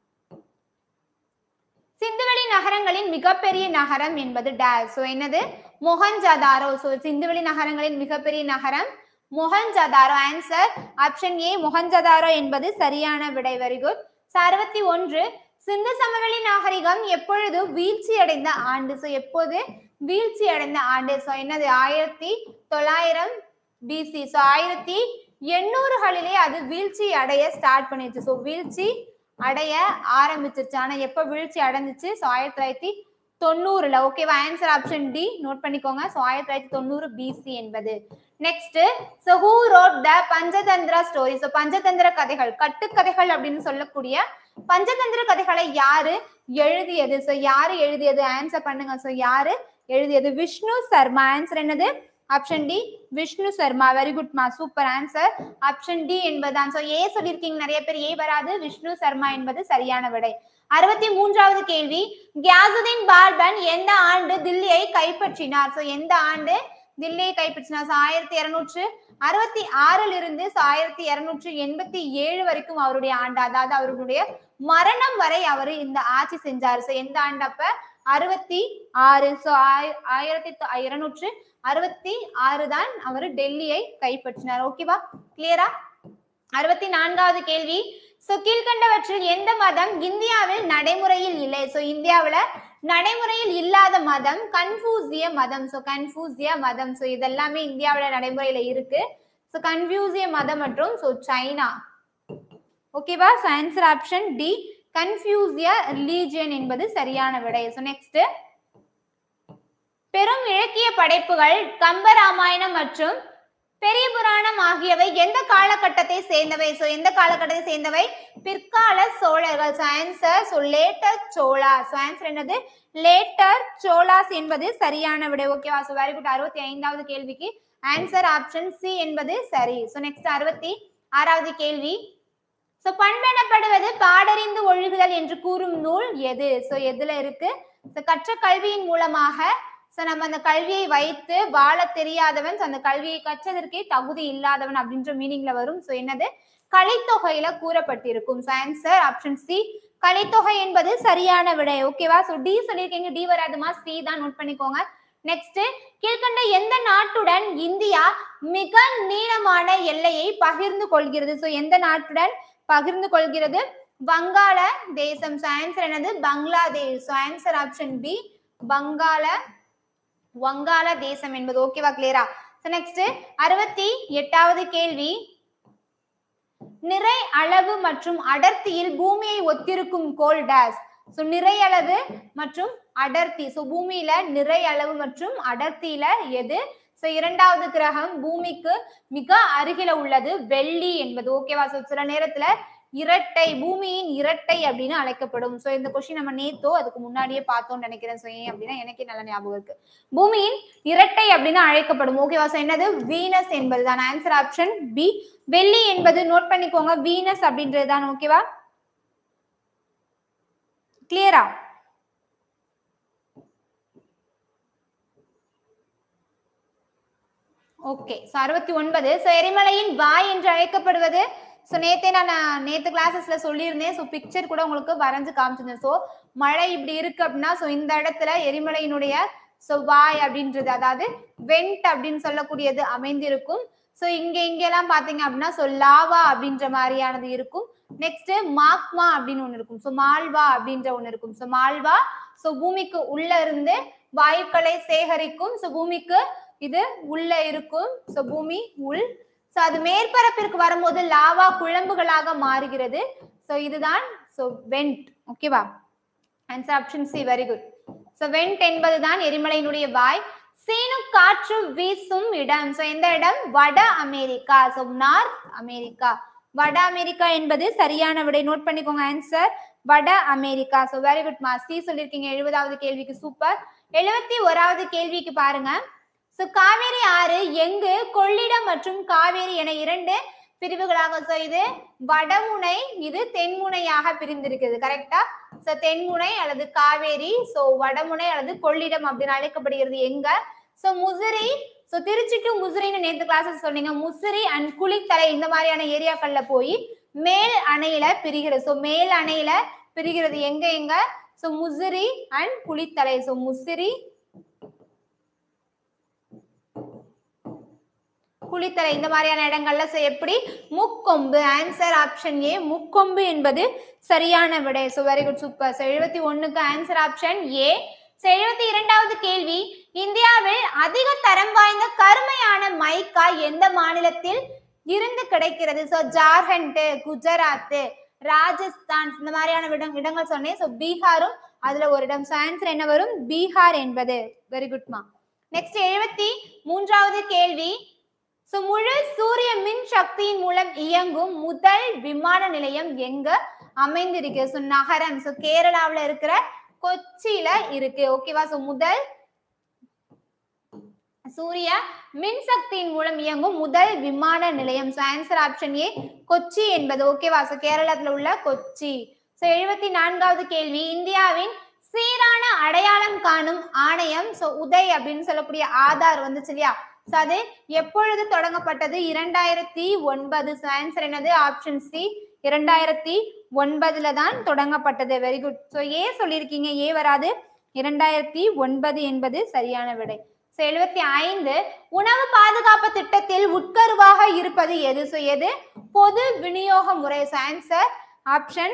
Speaker 1: சிந்துவெளி நகரங்களின் மிகப்பெரிய நகரம் என்பது டேஷ் ஸோ என்னது மொஹஞ்சதாரோ ஸோ சிந்துவெளி நகரங்களின் மிகப்பெரிய நகரம் Mohenjodaro answer option A Mohenjodaro என்பது சரியான விடை வெரி குட் அறுபத்தி ஒன்று சிந்து சமவெளி நாகரிகம் எப்பொழுது வீழ்ச்சி அடைந்த ஆண்டு ஸோ எப்போது வீழ்ச்சி அடைந்த ஆண்டு ஸோ என்னது ஆயிரத்தி தொள்ளாயிரம் பிசி ஸோ ஆயிரத்தி எண்ணூறுகளிலே அது வீழ்ச்சி அடைய ஸ்டார்ட் பண்ணிடுச்சு ஸோ வீழ்ச்சி அடைய ஆரம்பிச்சிருச்சு ஆனா எப்ப வீழ்ச்சி அடைஞ்சிச்சு ஸோ ஆயிரத்தி தொள்ளாயிரத்தி தொண்ணூறுல ஓகேவா ஆன்சர் ஆப்ஷன் டி நோட் பண்ணிக்கோங்க ஸோ ஆயிரத்தி தொள்ளாயிரத்தி தொண்ணூறு பிசி என்பது next so who wrote the Panchatantra story so Panchatantra கதைகள் கட்டுக்கதைகள் அப்படின்னு சொல்லக்கூடிய பஞ்சதந்திர கதைகளை யாரு எழுதியது ஸோ யாரு எழுதியது ஆன்சர் பண்ணுங்க ஸோ யாரு எழுதியது விஷ்ணு சர்மா ஆன்சர் என்னது option D Vishnu Sharma very good மா சூப்பர் ஆன்சர் ஆப்ஷன் டி என்பதுதான் ஸோ ஏ சொல்லியிருக்கீங்க நிறைய பேர் ஏ வராது விஷ்ணு சர்மா என்பது சரியான விடை அறுபத்தி மூன்றாவது கேள்வி கியாசுதீன் பார்பன் எந்த ஆண்டு தில்லியை கைப்பற்றினார் ஸோ எந்த ஆண்டு தில்லியை கைப்பற்றினார் ஸோ ஆயிரத்தி இருநூற்று அறுபத்தி ஆறுல இருந்து ஸோ ஆயிரத்தி இருநூற்று எண்பத்தி ஏழு வரைக்கும் அவருடைய ஆண்டு அதாவது அவருடைய மரணம் வரை அவர் இந்த ஆட்சி செஞ்சார் ஸோ எந்த ஆண்டு அப்ப அறுபத்தி ஆறு ஸோ ஆயிரத்தி தொ- இருநூற்று அறுபத்தி ஆறு தான் அவர் டெல்லியை கைப்பற்றினார் ஓகேவா கிளியரா அறுபத்தி நான்காவது கேள்வி சோ கீழ்கண்டவற்றில் எந்த மதம் இந்தியாவில் நடைமுறையில் இல்லை சோ இந்தியாவுல நடைமுறையில் இல்லாத மதம் கன்ஃபூசிய மதம் சோ கன்ஃபூசிய மதம் சோ இதெல்லாமே இந்தியாவுல நடைமுறையில இருக்கு சோ கன்ஃபியூசிய மதம் மற்றும் சோ சைனா ஓகேவா so answer option D Confucian religion என்பது சரியான விடை சோ நெக்ஸ்ட் பெரும் இலக்கிய படைப்புகள் கம்பராமாயணம் மற்றும் பெரிய புராணம் ஆகியவை எந்த காலகட்டத்தை சேர்ந்தவை சோ எந்த காலகட்டத்தை சேர்ந்தவை பிற்கால சோழர்கள் so answer so later Chola so answer என்னது லேட்டர் சோலாஸ் என்பது சரியான விடை ஓகேவா சோ வெரி குட் அறுபத்தி ஐந்தாவது கேள்விக்கு ஆன்சர் ஆப்ஷன் சி என்பது சரி சோ நெக்ஸ்ட் அறுபத்தி ஆறாவது கேள்வி சோ பண்பெனப்படுவது பாடறிந்து ஒழுகுதல் என்று கூறும் நூல் எது சோ எதுல இருக்கு சோ கற்ற கல்வியின் மூலமாக சோ நம்ம அந்த கல்வியை வைத்து வாழ தெரியாதவன் so அந்த கல்வியை கற்றதற்கே தகுதி இல்லாதவன் அப்படின்ற மீனிங்ல வரும் சோ என்னது கலைத்தொகையில கூறப்பட்டிருக்கும் so answer option C Kalithogai என்பது சரியான விடை ஓகேவா சோ டி சொல்லியிருக்கீங்க டி வராதுமா சி தான் நோட் பண்ணிக்கோங்க நெக்ஸ்ட் கீழ்கண்ட எந்த நாட்டுடன் இந்தியா மிக நீளமான எல்லையை பகிர்ந்து கொள்கிறது சோ எந்த நாட்டுடன் பகிர்ந்து கொள்கிறது வங்காள தேசம் சோ ஆன்சர் என்னது Bangladesh so answer option B வங்காள வங்காள தேசம் என்பது ஓகேவா கிளியரா சோ நெக்ஸ்ட் அறுபத்தி எட்டாவது கேள்வி நிறை அளவு மற்றும் அடர்த்தியில் பூமியை ஒத்திருக்கும் கோல் டேஸ் சோ நிறை அளவு மற்றும் அடர்த்தி சோ பூமியில நிறை அளவு மற்றும் அடர்த்தியில எது சோ இரண்டாவது கிரகம் பூமிக்கு மிக அருகில உள்ளது வெள்ளி என்பது ஓகேவா சோ சில நேரத்துல இரட்டை பூமியின் இரட்டை அப்படின்னு அழைக்கப்படும் சோ இந்த கொஸ்டின் நம்ம நேத்தோ அதுக்கு முன்னாடியே பார்த்தோம்னு நினைக்கிறேன் சோ ஏன் அப்படின்னா எனக்கே நல்ல ஞாபகம் இருக்கு பூமியின் இரட்டை அப்படின்னு அழைக்கப்படும் ஓகேவா சோ என்னது வீனஸ் என்பதுதான் ஆன்சர் ஆப்ஷன் பி வெள்ளி என்பது நோட் பண்ணிக்கோங்க வீனஸ் அப்படின்றது தான் ஓகேவா கிளியரா ஓகே ஸோ அறுபத்தி ஒன்பது ஸோ எரிமலையின் வாய் என்று அழைக்கப்படுவது ஸோ நேத்தே நான் நேத்து கிளாஸஸ்ல சொல்லியிருந்தேன் ஸோ பிக்சர் கூட உங்களுக்கு வரைஞ்சு காமிச்சிருந்தேன் ஸோ மழை இப்படி இருக்கு அப்படின்னா ஸோ இந்த இடத்துல எரிமலையினுடைய ஸோ வாய் அப்படின்றது அதாவது வெண்ட் அப்படின்னு சொல்லக்கூடியது அமைந்திருக்கும் ஸோ இங்க இங்கெல்லாம் பாத்தீங்க அப்படின்னா ஸோ லாவா அப்படின்ற மாதிரியானது இருக்கும் நெக்ஸ்ட் மாக்மா அப்படின்னு ஒன்று இருக்கும் ஸோ மால்வா அப்படின்ற ஒன்று இருக்கும் ஸோ மால்வா ஸோ பூமிக்கு உள்ள இருந்து வாயுக்களை சேகரிக்கும் ஸோ பூமிக்கு இது உள்ள இருக்கும் ஸோ பூமி உள் ஸோ அது மேற்பரப்பிற்கு வரும்போது லாவா குழம்புகளாக மாறுகிறது ஸோ இதுதான் ஸோ வெண்ட் ஓகேவா answer option C very good so vent என்பதுதான் எரிமலையினுடைய வாய் சீனு காற்று வீசும் இடம் ஸோ எந்த இடம் வட அமெரிக்கா ஸோ நார்த் அமெரிக்கா வட அமெரிக்கா என்பது சரியான விடை நோட் பண்ணிக்கோங்க ஆன்சர் வட அமெரிக்கா ஸோ வெரி குட் மா சி சொல்லியிருக்கீங்க எழுபதாவது கேள்விக்கு சூப்பர் எழுபத்தி ஓராவது கேள்விக்கு பாருங்க ஸோ காவேரி ஆறு எங்கு கொள்ளிடம் மற்றும் காவேரி என இரண்டு பிரிவுகளாக ஸோ இது வடமுனை இது தென்முனையாக பிரிந்திருக்கிறது கரெக்டா ஸோ தென்முனை அல்லது காவேரி ஸோ வடமுனை அல்லது கொள்ளிடம் அப்படின்னு அழைக்கப்படுகிறது எங்க so Musiri so Trichy to முசிறின்னு நேற்று கிளாஸஸ் சொன்னீங்க முசிறி அண்ட் குளித்தலை இந்த மாதிரியான ஏரியாக்கள்ல போய் மேல் அணையில பிரிகிறது ஸோ மேல் அணையில பிரிகிறது எங்க எங்க so Musiri and Kulithalai so Musiri Kulithalai இந்த மாதிரியான இடங்கள்ல so எப்படி Mukkombu answer option A Mukkombu என்பது சரியான விடை so very good super so எழுபத்தி ஒண்ணுக்கு ஆன்சர் ஆப்ஷன் ஏ ஸோ எழுபத்தி இரண்டாவது கேள்வி இந்தியாவில் அதிக தரம் வாய்ந்த கருமையான மைக்கா எந்த மாநிலத்தில் இருந்து கிடைக்கிறது ஸோ ஜார்க்கண்ட் குஜராத் ராஜஸ்தான் இந்த மாதிரியான இடம் இடங்கள் சொன்னேன் ஸோ பீகாரும் அதுல ஒரு இடம் ஸோ ஆன்சர் என்ன வரும் பீகார் என்பது வெரி குட்மா நெக்ஸ்ட் எழுபத்தி மூன்றாவது கேள்வி ஸோ முழு சூரிய மின் சக்தியின் மூலம் இயங்கும் முதல் விமான நிலையம் எங்க அமைந்திருக்கு ஸோ நகரம் ஸோ கேரளாவில் இருக்கிற கொச்சியில இருக்கு ஓகேவா ஸோ முதல் சூரிய மின்சக்தியின் மூலம் இயங்கும் முதல் விமான நிலையம் so answer option A Kochi என்பது ஓகேவா ஸோ கேரளத்துல உள்ள கொச்சி ஸோ எழுபத்தி நான்காவது கேள்வி இந்தியாவின் சீரான அடையாளம் காணும் ஆணையம் ஸோ உதய் அப்படின்னு சொல்லக்கூடிய ஆதார் வந்துச்சு இல்லையா ஸோ அது எப்பொழுது தொடங்கப்பட்டது இரண்டாயிரத்தி ஒன்பது ஸோ ஆன்சர் என்னது ஆப்ஷன் சி இரண்டாயிரத்தி ஒன்பதுல தான் தொடங்கப்பட்டது வெரி குட் ஸோ ஏ சொல்லியிருக்கீங்க ஏ வராது இரண்டாயிரத்தி ஒன்பது என்பது சரியான விடை ஸோ எழுபத்தி ஐந்து உணவு பாதுகாப்பு திட்டத்தில் உட்கருவாக இருப்பது எது ஸோ எது பொது விநியோக முறை so answer option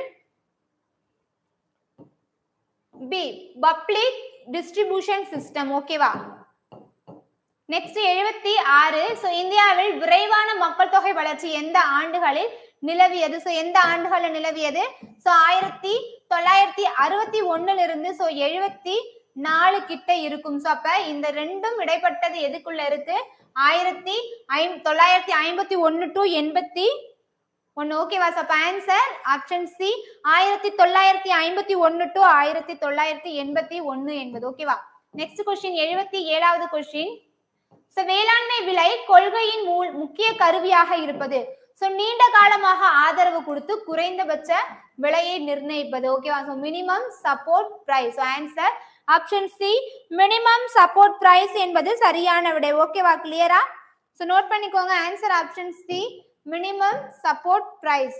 Speaker 1: B public distribution system ஓகேவா நெக்ஸ்ட் எழுபத்தி ஆறு ஸோ இந்தியாவில் விரைவான மக்கள் தொகை வளர்ச்சி எந்த ஆண்டுகளில் நிலவியது ஸோ எந்த ஆண்டுகளில் நிலவியது ஸோ ஆயிரத்தி தொள்ளாயிரத்தி அறுபத்தி ஒண்ணுல இருந்து ஸோ எழுபத்தி நாலு கிட்ட இருக்கும் ஸோ அப்ப இந்த ரெண்டும் இடைப்பட்டது எதுக்குள்ள இருக்கு ஆயிரத்தி ஐம் தொள்ளாயிரத்தி ஐம்பத்தி ஒன்னு டு எண்பத்தி ஒன்னு ஓகேவா சார் ஆன்சர் ஆப்ஷன் சி ஆயிரத்தி தொள்ளாயிரத்தி ஐம்பத்தி ஒன்னு டு ஆயிரத்தி தொள்ளாயிரத்தி எண்பத்தி ஒன்னு என்பது ஓகேவா நெக்ஸ்ட் கொஸ்டின் எழுபத்தி ஏழாவது கொஸ்டின் சோ வேளாண்மை விலை கொள்கையின் மூல் முக்கிய கருவியாக இருப்பது சோ நீண்ட காலமாக ஆதரவு கொடுத்து குறைந்தபட்ச விலையை நிர்ணயிப்பது ஓகேவா so minimum support price answer option C minimum support price என்பது சரியான விடை ஓகேவா கிளியரா சோ நோட் பண்ணிக்கோங்க answer option C minimum support price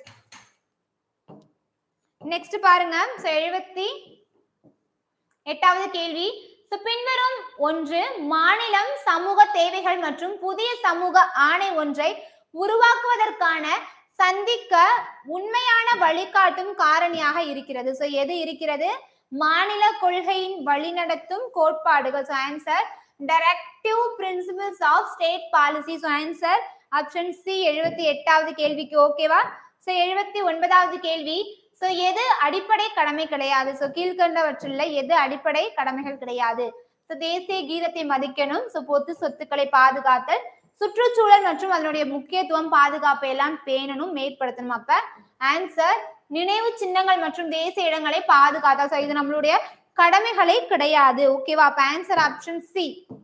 Speaker 1: next பாருங்க சோ எழுபத்தி எட்டாவது கேள்வி So, பின்வரும் ஒன்று மாநிலம் சமூக தேவைகள் மற்றும் புதிய சமூக ஆணை ஒன்றை உருவாக்குவதற்கான சந்திக்க உண்மையான வழிகாட்டும் காரணியாக இருக்கிறது சோ எது இருக்கிறது மாநில கொள்கையின் வழிநடத்தும் கோட்பாடுகள் so answer directive principles of state policy so answer option C எழுபத்தி எட்டாவது கேள்விக்கு ஓகேவா ஸோ எழுபத்தி ஒன்பதாவது கேள்வி ஸோ எது அடிப்படை கடமை கிடையாது ஸோ கீழ்கண்டவற்றில் எது அடிப்படை கடமைகள் கிடையாது ஸோ தேசிய கீதத்தை மதிக்கணும் ஸோ பொது சொத்துக்களை பாதுகாத்தல் சுற்றுச்சூழல் மற்றும் அதனுடைய முக்கியத்துவம் பாதுகாப்பை எல்லாம் பேணணும் மேற்படுத்தணும் அப்ப ஆன்சர் நினைவு சின்னங்கள் மற்றும் தேசிய இடங்களை பாதுகாத்தல் ஸோ இது நம்மளுடைய கடமைகளே கிடையாது ஓகேவா அப்ப ஆன்சர் ஆப்ஷன் சி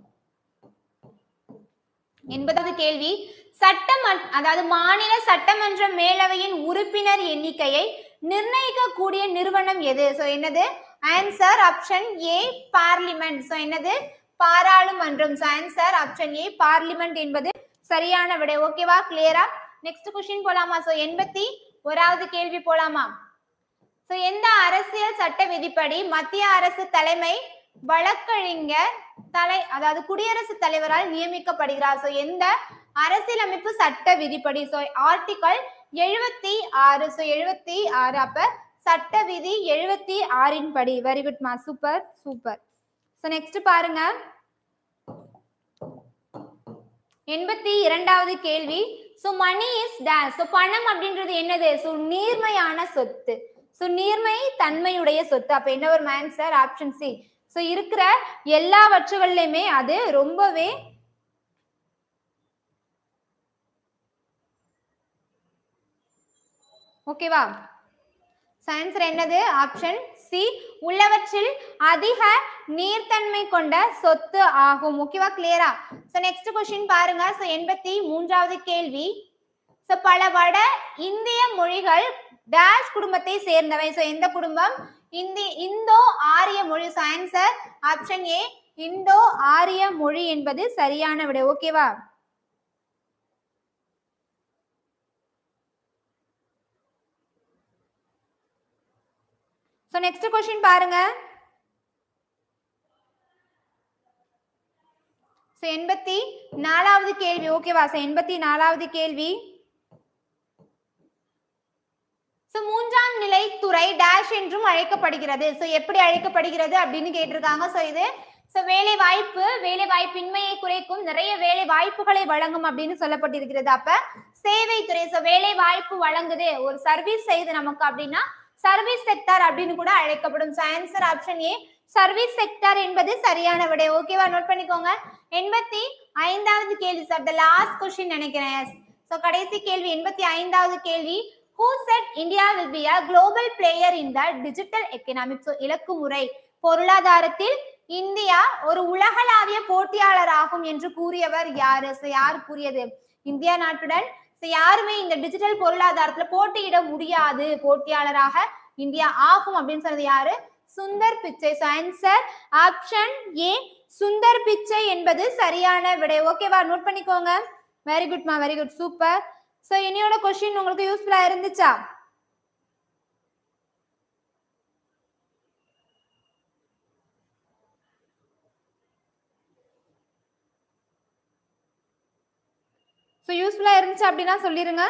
Speaker 1: எண்பதாவது கேள்வி சட்டம் அதாவது மாநில சட்டமன்ற மேலவையின் உறுப்பினர் எண்ணிக்கையை நிர்ணயிக்கக்கூடிய நிறுவனம் எது சோ என்னது answer option A parliament so என்னது பாராளுமன்றம் so answer option A parliament என்பது சரியான விடை ஓகேவா கிளியரா நெக்ஸ்ட் கொஸ்டின் போலாமா சோ எண்பத்தி ஓராவது கேள்வி போலாமா சோ எந்த அரசியல் சட்ட விதிப்படி மத்திய அரசு தலைமை வழக்கறிஞர் தலை அதாவது குடியரசுத் தலைவரால் நியமிக்கப்படுகிறார் சோ எந்த அரசியலமைப்பு சட்ட விதிப்படி சோ ஆர்டிகல் எழுபத்தி ஆறு ஸோ எழுபத்தி ஆறு அப்ப சட்ட விதி எழுபத்தி ஆறின் படி வெரி குட் மா சூப்பர் சூப்பர் ஸோ நெக்ஸ்ட் பாருங்க எண்பத்தி இரண்டாவது கேள்வி so money is dash so பணம் அப்படின்றது என்னது ஸோ நீர்மையான சொத்து ஸோ நீர்மை தன்மையுடைய சொத்து அப்ப என்ன ஒரு ஆன்சர் ஆப்ஷன் சி ஸோ இருக்கிற எல்லாவற்றுகள்லையுமே அது ரொம்பவே ஓகேவா ஆன்சர் என்னது ஆப்ஷன் சி உள்ளவற்றில் அதிக நீர்த்தன்மை கொண்ட சொத்து ஆகும் ஓகேவா கிளியரா சோ நெக்ஸ்ட் கொஸ்டின் பாருங்க சோ எண்பத்தி மூன்றாவது கேள்வி சோ பல வட இந்திய மொழிகள் டேஷ் குடும்பத்தை சேர்ந்தவை சோ எந்த குடும்பம் இந்தி இந்தோ ஆரிய மொழி சோ ஆன்சர் ஆப்ஷன் ஏ இந்தோ ஆரிய மொழி என்பது சரியான விடை ஓகேவா ஸோ நெக்ஸ்ட் கொஸ்டின் பாருங்க ஸோ எண்பத்தி நாலாவது கேள்வி ஓகேவா ஸோ எண்பத்தி நாலாவது கேள்வி ஸோ மூன்றாம் நிலை துறை டேஷ் என்றும் அழைக்கப்படுகிறது ஸோ எப்படி அழைக்கப்படுகிறது அப்படின்னு கேட்டிருக்காங்க ஸோ இது ஸோ வேலை வாய்ப்பு வேலை வாய்ப்பின்மையை குறைக்கும் நிறைய வேலை வாய்ப்புகளை வழங்கும் அப்படின்னு சொல்லப்பட்டிருக்கிறது அப்ப சேவை துறை ஸோ வேலை வாய்ப்பு வழங்குது ஒரு சர்வீஸ் செய்யுது நமக்கு அப்படின்னா சர்வீஸ் செக்டார் அப்படின்னு கூட அழைக்கப்படும் answer option A service sector என்பது சரியான விடை ஓகேவா நோட் பண்ணிக்கோங்க எண்பத்தி ஐந்தாவது கேள்வி சார் த லாஸ்ட் கொஸ்டின் நினைக்கிறேன் ஸோ கடைசி கேள்வி எண்பத்தி ஐந்தாவது கேள்வி who set India will be a global player in the digital economic so இலக்கு முறை பொருளாதாரத்தில் இந்தியா ஒரு உலகளாவிய போட்டியாளர் ஆகும் என்று கூறியவர் யாரு ஸோ யார் கூறியது இந்தியா நாட்டுடன் யாருமே இந்த டிஜிட்டல் பொருளாதாரத்துல போட்டியிட முடியாது போட்டியாளராக இந்தியா ஆகும் அப்படின்னு சொன்னது யாரு சுந்தர் பிச்சை ஆன்சர் ஆப்ஷன் ஏ சுந்தர் பிச்சை என்பது சரியான விடை ஓகேவா நோட் பண்ணிக்கோங்க வெரி குட்மா வெரி குட் சூப்பர் ஸோ இனியோட கொஸ்டின் உங்களுக்கு யூஸ்ஃபுல்லா இருந்துச்சா ஸோ யூஸ்ஃபுல்லாக இருந்துச்சு அப்படின்னா சொல்லிடுங்க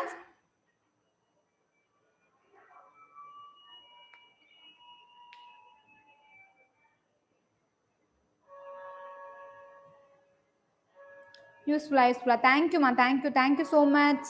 Speaker 1: யூஸ்ஃபுல்லாக யூஸ்ஃபுல்லாக தேங்க்யூம்மா thank you thank you so much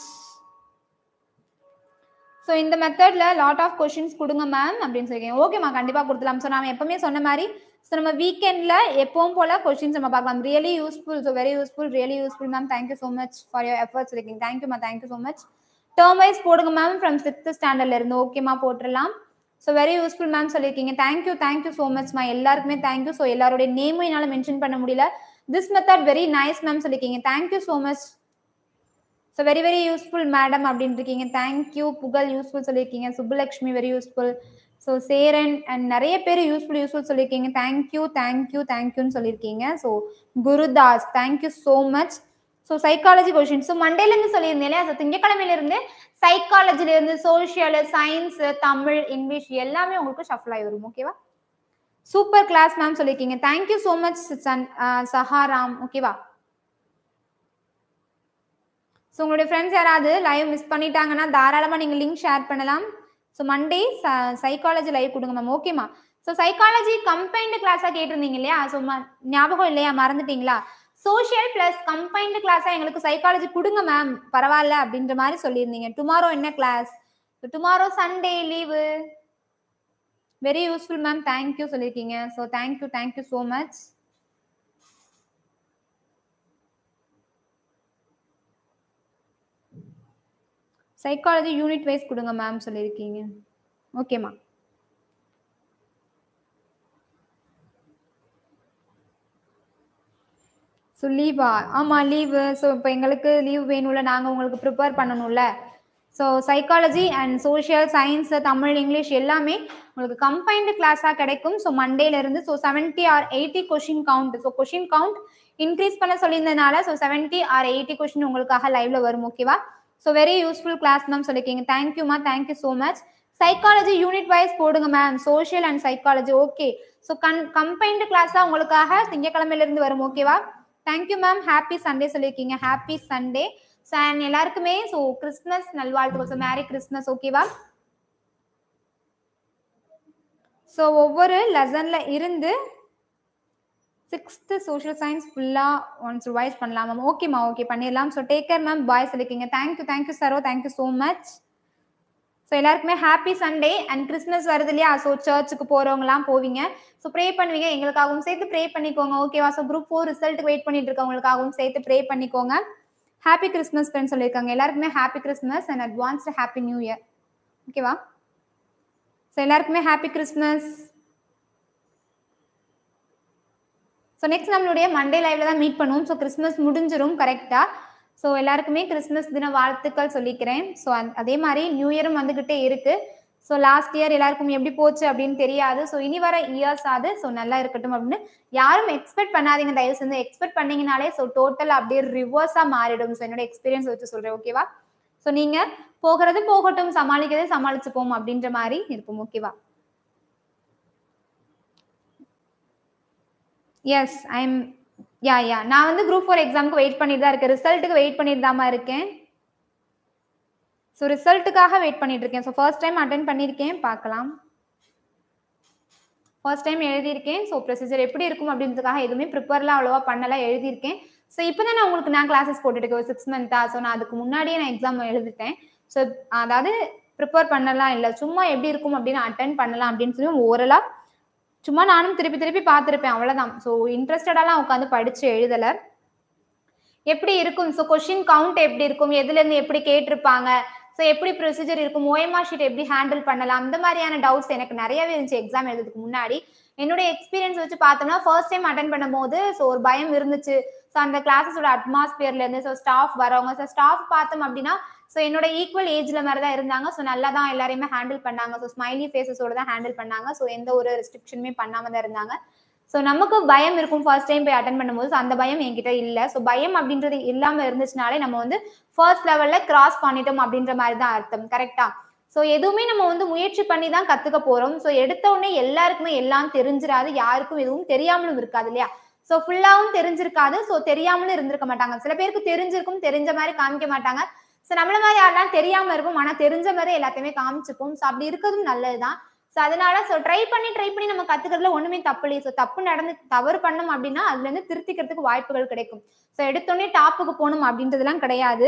Speaker 1: so இந்த மெத்தடில் லாட் ஆஃப் கொஷின்ஸ் கொடுங்க மேம் அப்படின்னு சொல்லியிருக்கேன் ஓகேம்மா கண்டிப்பாக கொடுத்துலாம் ஸோ நான் எப்பவுமே சொன்ன மாதிரி ஸோ நம்ம வீக்கெண்ட்ல எப்பவும் போல கொஸ்டின்ஸ் நம்ம பார்க்கலாம் really useful so very useful really useful ma'am thank you so much for your efforts இருக்கீங்க thank you ma'am thank you so much term wise போடுங்க மேம் ஃப்ரம் சிக்ஸ்த் ஸ்டாண்டர்ட்ல இருந்து ஓகேமா போட்டுடலாம் ஸோ வெரி யூஸ்ஃபுல் மேம் சொல்லியிருக்கீங்க தேங்க்யூ தேங்க்யூ ஸோ மச் மா எல்லாருக்குமே thank you so எல்லாருடைய நேமும் என்னால் மென்ஷன் பண்ண முடியல this method very nice ma'am சொல்லியிருக்கீங்க thank you so much so very very useful madam அப்படின்னு இருக்கீங்க தேங்க்யூ புகழ் யூஸ்ஃபுல் சொல்லியிருக்கீங்க Subbulakshmi very useful so Cheran and நிறைய பேர் யூஸ்ஃபுல் யூஸ்ஃபுல் சொல்லியிருக்கீங்க தேங்க்யூ தேங்க்யூ தேங்க்யூன்னு சொல்லியிருக்கீங்க so Gurudas thank you so much so psychology question so மண்டேலேருந்து சொல்லியிருந்தேன் இல்லையா ஸோ திங்கக்கிழமையிலேருந்து சைக்காலஜிலேருந்து சோஷியல் சயின்ஸ் தமிழ் இங்கிலீஷ் எல்லாமே உங்களுக்கு ஷஃபிள் ஆகி வரும் ஓகேவா சூப்பர் கிளாஸ் மேம் சொல்லியிருக்கீங்க தேங்க்யூ ஸோ மச் சன் சஹாராம் ஓகேவா ஸோ உங்களுடைய ஃப்ரெண்ட்ஸ் யாராவது லைவ் மிஸ் பண்ணிட்டாங்கன்னா தாராளமாக நீங்கள் லிங்க் ஷேர் பண்ணலாம் ஸோ மண்டே சைக்காலஜி லைவ் கொடுங்க மேம் ஓகேமா ஸோ சைக்காலஜி கம்பைன்டு கிளாஸாக கேட்டிருந்தீங்க இல்லையா ஸோ ஞாபகம் இல்லையா மறந்துட்டீங்களா சோஷியல் பிளஸ் கம்பைன்டு கிளாஸாக எங்களுக்கு சைக்காலஜி கொடுங்க மேம் பரவாயில்ல அப்படின்ற மாதிரி சொல்லியிருந்தீங்க டுமாரோ என்ன class tomorrow Sunday leave very useful ma'am thank you சொல்லியிருக்கீங்க so thank you thank you so much psychology unit wise கொடுங்க மேம் சொல்லியிருக்கீங்க ஓகேம்மா ஸோ லீவா ஆமாம் லீவு ஸோ இப்போ எங்களுக்கு லீவ் வேணும்ல நாங்கள் உங்களுக்கு ப்ரிப்பேர் பண்ணணும்ல so psychology and social science Tamil English எல்லாமே உங்களுக்கு கம்பைன்டு கிளாஸாக கிடைக்கும் ஸோ மண்டேலேருந்து so seventy or eighty question count so question count increase பண்ண சொல்லியிருந்ததுனால so seventy or eighty question உங்களுக்காக லைவ்ல வரும் ஓகேவா so very useful class ma'am சொல்லியிருக்கீங்க தேங்க்யூமா thank you so much psychology unit wise போடுங்க ma'am social and psychology okay so கன் கம்பைன்டு கிளாஸாக உங்களுக்காக திங்கக்கிழமையிலேருந்து வரும் ஓகேவா தேங்க்யூ மேம் ஹாப்பி சண்டே சொல்லியிருக்கீங்க ஹாப்பி சண்டே ஸோ அண்ட் எல்லாருக்குமே ஸோ கிறிஸ்மஸ் நல்வாழ்த்துக்கள் ஸோ மேரி கிறிஸ்மஸ் ஓகேவா ஸோ ஒவ்வொரு லெசன்ல இருந்து சிக்ஸ்த்து சோஷியல் சயின்ஸ் ஃபுல்லாக ஒன்ஸ் ரிவைஸ் பண்ணலாம் மேம் ஓகேம்மா ஓகே பண்ணிடலாம் so take care ma'am bye சொல்லிருக்கீங்க thank you thank you Saro thank you so much so எல்லாருக்குமே ஹாப்பி சண்டே அண்ட் கிறிஸ்மஸ் வருது இல்லையா ஸோ சர்ச்சுக்கு போகிறவங்களாம் போவீங்க ஸோ ப்ரே பண்ணுவீங்க எங்களுக்காகவும் சேர்த்து ப்ரே பண்ணிக்கோங்க ஓகேவா ஸோ குரூப் ஃபோர் ரிசல்ட்டுக்கு வெயிட் பண்ணிட்டு இருக்கவங்களுக்காகவும் சேர்த்து ப்ரே பண்ணிக்கோங்க ஹாப்பி கிறிஸ்மஸ் ஃப்ரெண்ட்ஸ் சொல்லியிருக்காங்க எல்லாருக்குமே happy Christmas and advanced happy new year ஓகேவா ஸோ எல்லாருக்குமே ஹாப்பி கிறிஸ்மஸ் ஸோ நெக்ஸ்ட் நம்மளுடைய மண்டே லைவ்ல தான் மீட் பண்ணுவோம் ஸோ கிறிஸ்மஸ் முடிஞ்சிரும் கரெக்டாக ஸோ எல்லாருக்குமே கிறிஸ்மஸ் தின வாழ்த்துக்கள் சொல்லிக்கிறேன் ஸோ அதே மாதிரி நியூ இயரும் வந்துகிட்டே இருக்கு ஸோ லாஸ்ட் இயர் எல்லாருக்கும் எப்படி போச்சு அப்படின்னு தெரியாது ஸோ இனி வர இயர்ஸ் ஆகுது ஸோ நல்லா இருக்கட்டும் அப்படின்னு யாரும் எக்ஸ்பெக்ட் பண்ணாதீங்க தயவு செஞ்சு எக்ஸ்பெக்ட் பண்ணீங்கனாலே ஸோ டோட்டல் அப்படியே ரிவர்ஸாக மாறிடும் ஸோ என்னோட எக்ஸ்பீரியன்ஸ் வச்சு சொல்கிறேன் ஓகேவா ஸோ நீங்கள் போகிறது போகட்டும் சமாளிக்கிறதே சமாளிச்சுப்போம் அப்படின்ற மாதிரி இருக்கும் ஓகேவா எஸ் ஐ எம் யா யா நான் வந்து குரூப் ஃபோர் எக்ஸாமுக்கு வெயிட் பண்ணிட்டு தான் இருக்கேன் ரிசல்ட்டுக்கு வெயிட் பண்ணிட்டு தாமா இருக்கேன் ஸோ ரிசல்ட்டுக்காக வெயிட் பண்ணிட்டு இருக்கேன் ஸோ ஃபர்ஸ்ட் டைம் அட்டன் பண்ணியிருக்கேன் பார்க்கலாம் ஃபர்ஸ்ட் டைம் எழுதியிருக்கேன் ஸோ ப்ரொசீஜர் எப்படி இருக்கும் அப்படின்றதுக்காக எதுவுமே ப்ரிப்பேர்லாம் அவ்வளோவா பண்ணல எழுதியிருக்கேன் ஸோ இப்போ தான் நான் உங்களுக்கு நான் கிளாஸஸ் போட்டுட்டு ஒரு சிக்ஸ் மந்த்தா ஸோ நான் அதுக்கு முன்னாடியே நான் எக்ஸாம் எழுதிட்டேன் ஸோ அதாவது ப்ரிப்பேர் பண்ணலாம் இல்லை சும்மா எப்படி இருக்கும் அப்படின்னு அட்டன் பண்ணலாம் அப்படின்னு சொல்லி ஓரலாக சும்மா நானும் திருப்பி திருப்பி பார்த்துருப்பேன் அவ்வளோதான் ஸோ இன்ட்ரெஸ்டடாலாம் உட்காந்து படித்து எழுதலை எப்படி இருக்கும் ஸோ கொஷின் கவுண்ட் எப்படி இருக்கும் எதுலேருந்து எப்படி கேட்டிருப்பாங்க ஸோ எப்படி ப்ரொசீஜர் இருக்கும் ஓஎம்ஆர் ஷீட் எப்படி ஹேண்டில் பண்ணலாம் அந்த மாதிரியான டவுட்ஸ் எனக்கு நிறையவே இருந்துச்சு எக்ஸாம் எழுதுறதுக்கு முன்னாடி என்னுடைய எக்ஸ்பீரியன்ஸ் வச்சு பார்த்தோம்னா ஃபர்ஸ்ட் டைம் அட்டன் பண்ணும்போது ஸோ ஒரு பயம் இருந்துச்சு ஸோ அந்த கிளாஸஸோட அட்மாஸ்பியர்ல இருந்து ஸோ ஸ்டாஃப் வரவங்க ஸோ ஸ்டாஃப் பார்த்தோம் அப்படின்னா ஸோ என்னோட ஈக்குவல் ஏஜ்ல மாதிரி தான் இருந்தாங்க ஸோ நல்லா தான் எல்லாரையுமே ஹேண்டில் பண்ணாங்க ஸோ ஸ்மைலி ஃபேஸஸோட தான் ஹேண்டில் பண்ணாங்க ஸோ எந்த ஒரு ரெஸ்ட்ரிக்ஷனுமே பண்ணாம தான் இருந்தாங்க ஸோ நமக்கு பயம் இருக்கும் ஃபர்ஸ்ட் டைம் போய் அட்டன் பண்ணும்போது ஸோ அந்த பயம் என்கிட்ட இல்லை ஸோ பயம் அப்படின்றது இல்லாமல் இருந்துச்சுனாலே நம்ம வந்து ஃபர்ஸ்ட் லெவல்ல கிராஸ் பண்ணிட்டோம் அப்படின்ற மாதிரி தான் அர்த்தம் கரெக்டா ஸோ எதுவுமே நம்ம வந்து முயற்சி பண்ணி தான் கத்துக்க போறோம் ஸோ எடுத்த உடனே எல்லாருக்குமே எல்லாம் தெரிஞ்சிடாது யாருக்கும் எதுவும் தெரியாமலும் இருக்காது இல்லையா ஸோ ஃபுல்லாவும் தெரிஞ்சிருக்காது ஸோ தெரியாமலும் இருந்திருக்க மாட்டாங்க சில பேருக்கு தெரிஞ்சிருக்கும் தெரிஞ்ச மாதிரி காமிக்க மாட்டாங்க ஸோ நம்மள மாதிரி யாரெல்லாம் தெரியாம இருக்கும் ஆனா தெரிஞ்ச மாதிரி எல்லாத்தையுமே காமிச்சுப்போம் ஸோ அப்படி இருக்கிறதும் நல்லதுதான் ஸோ அதனால ஸோ ட்ரை பண்ணி ட்ரை பண்ணி நம்ம கத்துக்கிறதுல ஒண்ணுமே தப்பு இல்லை ஸோ தப்பு நடந்து தவறு பண்ணோம் அப்படின்னா அதுல இருந்து திருத்திக்கிறதுக்கு வாய்ப்புகள் கிடைக்கும் ஸோ எடுத்தோடனே டாப்புக்கு போகணும் அப்படின்றதுலாம் கிடையாது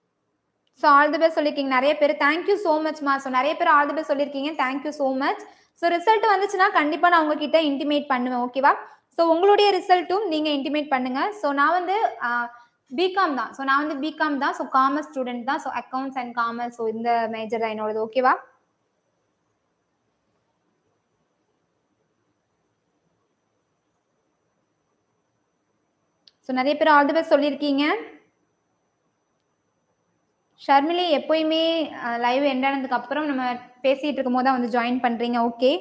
Speaker 1: ஸோ ஆல் தி பெஸ்ட் சொல்லியிருக்கீங்க நிறைய பேர் தேங்க்யூ ஸோ மச் மா ஸோ நிறைய பேர் ஆல் தி பெஸ்ட் சொல்லியிருக்கீங்க thank you so much so result வந்துச்சுன்னா கண்டிப்பாக நான் உங்ககிட்ட இன்டிமேட் பண்ணுவேன் ஓகேவா ஸோ உங்களுடைய ரிசல்ட்டும் நீங்கள் இன்டிமேட் பண்ணுங்க ஸோ நான் வந்து பிகாம் தான் ஸோ நான் வந்து பிகாம் தான் ஸோ காமர்ஸ் ஸ்டூடெண்ட் தான் so accounts and commerce so இந்த மேஜர் தான் என்னோடது ஓகேவா ஸோ நிறைய பேர் ஆல் தி பெஸ்ட் சொல்லியிருக்கீங்க ஷர்மிலி எப்போயுமே லைவ் எண்ட் ஆனதுக்கு அப்புறம் நம்ம பேசிட்டு இருக்கும் போது தான் வந்து ஜாயின் பண்றீங்க okay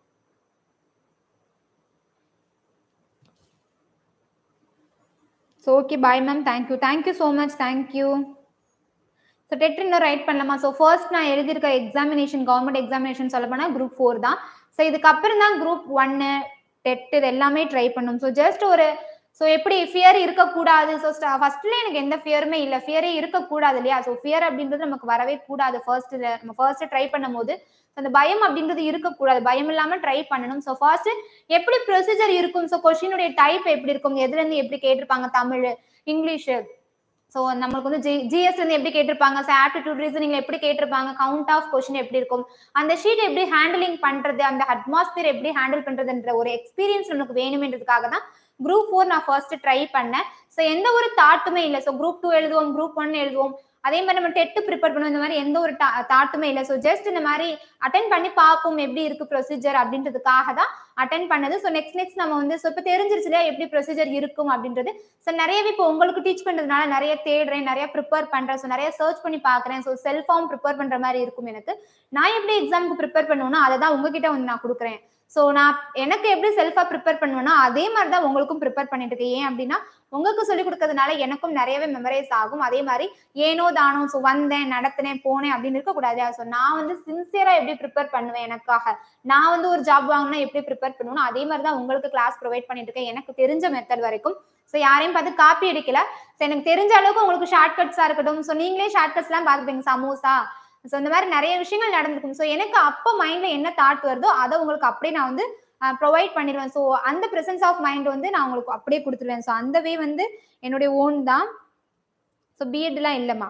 Speaker 1: so okay bye ma'am thank you thank you so much thank you so TET இன்னும் ரைட் பண்ணலாமா ஸோ ஃபர்ஸ்ட் நான் எழுதியிருக்க எக்ஸாமினேஷன் கவர்மெண்ட் எக்ஸாமினேஷன் சொல்ல போனால் குரூப் ஃபோர் தான் ஸோ இதுக்கப்புறம் தான் குரூப் ஒன்னு டெட் இது எல்லாமே ட்ரை பண்ணும் ஸோ ஜஸ்ட் ஒரு ஸோ எப்படி ஃபியர் இருக்கக்கூடாது ஸோ ஃபர்ஸ்ட்ல எனக்கு எந்த ஃபியருமே இல்லை ஃபியரே இருக்கக்கூடாது இல்லையா ஸோ ஃபியர் அப்படின்றது நமக்கு வரவே கூடாது ஃபர்ஸ்ட்ல நம்ம ஃபர்ஸ்ட் ட்ரை பண்ணும் போது அந்த பயம் அப்படின்றது இருக்கக்கூடாது பயம் இல்லாம ட்ரை பண்ணணும் ஸோ ஃபர்ஸ்ட் எப்படி ப்ரொசீஜர் இருக்கும் ஸோ கொஸ்டினுடைய டைப் எப்படி இருக்கும் எதுல இருந்து எப்படி கேட்டிருப்பாங்க தமிழ் இங்கிலீஷ் ஸோ நம்மளுக்கு வந்து ஜி ஜிஎஸ் இருந்து எப்படி கேட்டிருப்பாங்க ஸோ ஆப்டிடியூட் ரீசனிங்ல எப்படி கேட்டிருப்பாங்க கவுண்ட் ஆஃப் கொஸ்டின் எப்படி இருக்கும் அந்த ஷீட் எப்படி ஹேண்டிலிங் பண்றது அந்த அட்மாஸ்பியர் எப்படி ஹேண்டில் பண்றதுன்ற ஒரு எக்ஸ்பீரியன்ஸ் நமக்கு வேணுமென்றதுக்காக தான் குரூப் ஃபோர் நான் ஃபர்ஸ்ட் ட்ரை பண்ணேன் ஸோ எந்த ஒரு தாட்டுமே இல்லை ஸோ குரூப் டூ எழுதுவோம் குரூப் ஒன் எழுதுவோம் அதே மாதிரி நம்ம டெட்டு ப்ரிப்பேர் பண்ணுவோம் இந்த மாதிரி எந்த ஒரு தாட்டுமே இல்லை ஸோ ஜஸ்ட் இந்த மாதிரி அட்டன் பண்ணி பார்ப்போம் எப்படி இருக்கு ப்ரொசீஜர் அப்படின்றதுக்காக தான் அட்டன் பண்ணது ஸோ நெக்ஸ்ட் நெக்ஸ்ட் நம்ம வந்து ஸோ இப்போ தெரிஞ்சிருச்சு இல்லையா எப்படி ப்ரொசீஜர் இருக்கும் அப்படின்றது ஸோ நிறையவே இப்போ உங்களுக்கு டீச் பண்றதுனால நிறைய தேடுறேன் நிறைய ப்ரிப்பேர் பண்றேன் ஸோ நிறைய சர்ச் பண்ணி பார்க்குறேன் ஸோ செல்ஃபார்ம் ப்ரிப்பேர் பண்ற மாதிரி இருக்கும் எனக்கு நான் எப்படி எக்ஸாமுக்கு ப்ரிப்பேர் பண்ணுவேனோ அதை தான் உங்ககிட்ட வந்து நான் கொடுக்குறேன் ஸோ நான் எனக்கு எப்படி செல்ஃபா ப்ரிப்பேர் பண்ணுவேன்னா அதே மாதிரி தான் உங்களுக்கும் ப்ரிப்பேர் பண்ணிட்டு இருக்கேன் ஏன் அப்படின்னா உங்களுக்கு சொல்லிக் கொடுக்கறதுனால எனக்கும் நிறையவே மெமரைஸ் ஆகும் அதே மாதிரி ஏனோ தானோ ஸோ வந்தேன் நடத்தினேன் போனேன் அப்படின்னு இருக்கக்கூடாது ஸோ நான் வந்து சின்சியரா எப்படி ப்ரிப்பேர் பண்ணுவேன் எனக்காக நான் வந்து ஒரு ஜாப் வாங்கினா எப்படி ப்ரிப்பேர் பண்ணுவேன் அதே மாதிரி தான் உங்களுக்கு கிளாஸ் ப்ரொவைட் பண்ணிட்டு இருக்கேன் எனக்கு தெரிஞ்ச மெத்தட் வரைக்கும் ஸோ யாரையும் பார்த்து காப்பி அடிக்கல ஸோ எனக்கு தெரிஞ்ச அளவுக்கு உங்களுக்கு ஷார்ட் கட்ஸா இருக்கட்டும் ஸோ நீங்களே ஷார்ட் கட்ஸ் எல்லாம் பார்த்துப்பீங்க சமோசா ஸோ இந்த மாதிரி நிறைய விஷயங்கள் நடந்திருக்கும் ஸோ எனக்கு அப்போ மைண்ட்ல என்ன தாட் வருதோ அதை உங்களுக்கு அப்படியே நான் வந்து ப்ரொவைட் பண்ணிடுவேன் ஸோ அந்த ப்ரெசன்ஸ் ஆஃப் மைண்ட் வந்து நான் உங்களுக்கு அப்படியே கொடுத்துருவேன் ஸோ அந்த வே வந்து என்னுடைய ஓன் தான் ஸோ பிஎட்லாம் இல்லைம்மா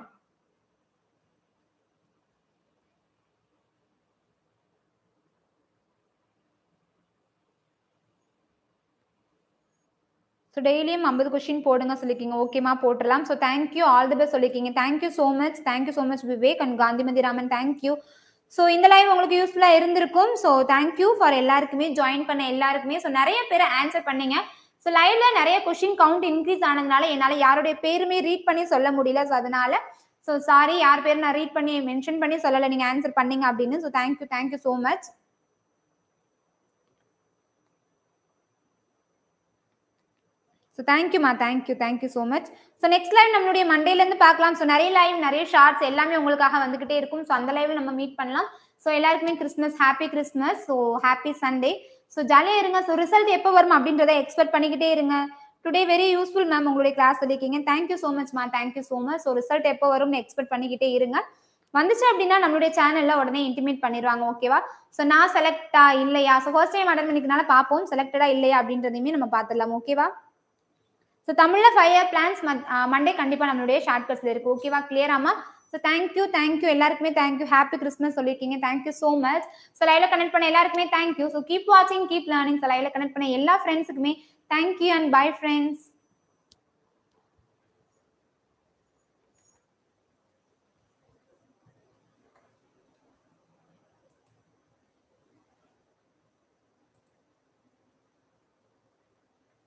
Speaker 1: ஸோ டெய்லியும் ஐம்பது கொஸ்டின் போடுங்க சொல்லிருக்கீங்க ஓகேமா போட்டுடலாம் so thank you all the best சொல்லியிருக்கீங்க thank you so much thank you so much Vivek and Kanthimathi Raman thank you so இந்த லைவ் உங்களுக்கு யூஸ்ஃபுல்லாக இருந்திருக்கும் ஸோ தேங்க்யூ ஃபார் எல்லாருக்குமே ஜாயின் பண்ண எல்லாருக்குமே ஸோ நிறைய பேர் ஆன்சர் பண்ணீங்க ஸோ லைவ்ல நிறைய கொஸ்டின் கவுண்ட் இன்க்ரீஸ் ஆனதுனால என்னால் யாருடைய பேருமே ரீட் பண்ணி சொல்ல முடியல ஸோ அதனால ஸோ சாரி யார் பேர் நான் ரீட் பண்ணி மென்ஷன் பண்ணி சொல்லலை நீங்கள் ஆன்சர் பண்ணீங்க அப்படின்னு so thank you thank you so much so தேங்க்யூமா thank you thank you so much so next live நம்மளுடைய மண்டேலேருந்து பார்க்கலாம் ஸோ நிறைய லைவ் நிறைய ஷார்ட்ஸ் எல்லாமே உங்களுக்காக வந்துகிட்டே இருக்கும் ஸோ அந்த லைவ்ல நம்ம மீட் பண்ணலாம் ஸோ எல்லாருக்குமே Christmas happy Christmas so happy Sunday so ஜாலியாக இருங்க ஸோ ரிசல்ட் எப்போ வரும் அப்படின்றத எக்ஸ்பெக்ட் பண்ணிக்கிட்டே இருங்க டுடே வெரி யூஸ்ஃபுல் மேம் உங்களுடைய கிளாஸ் சொல்லியிருக்கீங்க தேங்க்யூ ஸோ மச் மா thank you so much so result எப்போ வரும்னு எக்ஸ்பெக்ட் பண்ணிக்கிட்டே இருங்க வந்துச்சு அப்படின்னா நம்மளுடைய சேனல்ல உடனே இன்டிமேட் பண்ணிடுவாங்க ஓகேவா ஸோ நான் செலக்டா இல்லையா ஸோ ஃபர்ஸ்ட் டைம் அட்டன் பண்ணிக்கிறனால பார்ப்போம் செலக்டடா இல்லையா அப்படின்றதையுமே நம்ம பார்த்துடலாம் ஓகேவா ஸோ தமிழில் ஃபைவ் இயர் பிளான்ஸ் மண்டே கண்டிப்பாக நம்மளுடைய ஷார்ட் கட்ஸில் இருக்கு ஓகேவா கிளியராமா ஸோ தேங்க்யூ தேங்க்யூ எல்லாருக்குமே தேங்க்யூ ஹாப்பி கிறிஸ்மஸ் சொல்லியிருக்கீங்க தேங்க்யூ ஸோ மச் ஸோ லைவ்ல கனெக்ட் பண்ண எல்லாருக்குமே தேங்க்யூ ஸோ கீப் வாட்சிங் கீப் லேர்னிங் ஸோ லைவ்ல கனெக்ட் பண்ண எல்லா ஃப்ரெண்ட்ஸுக்குமே தேங்க்யூ அண்ட் பை ஃப்ரெண்ட்ஸ்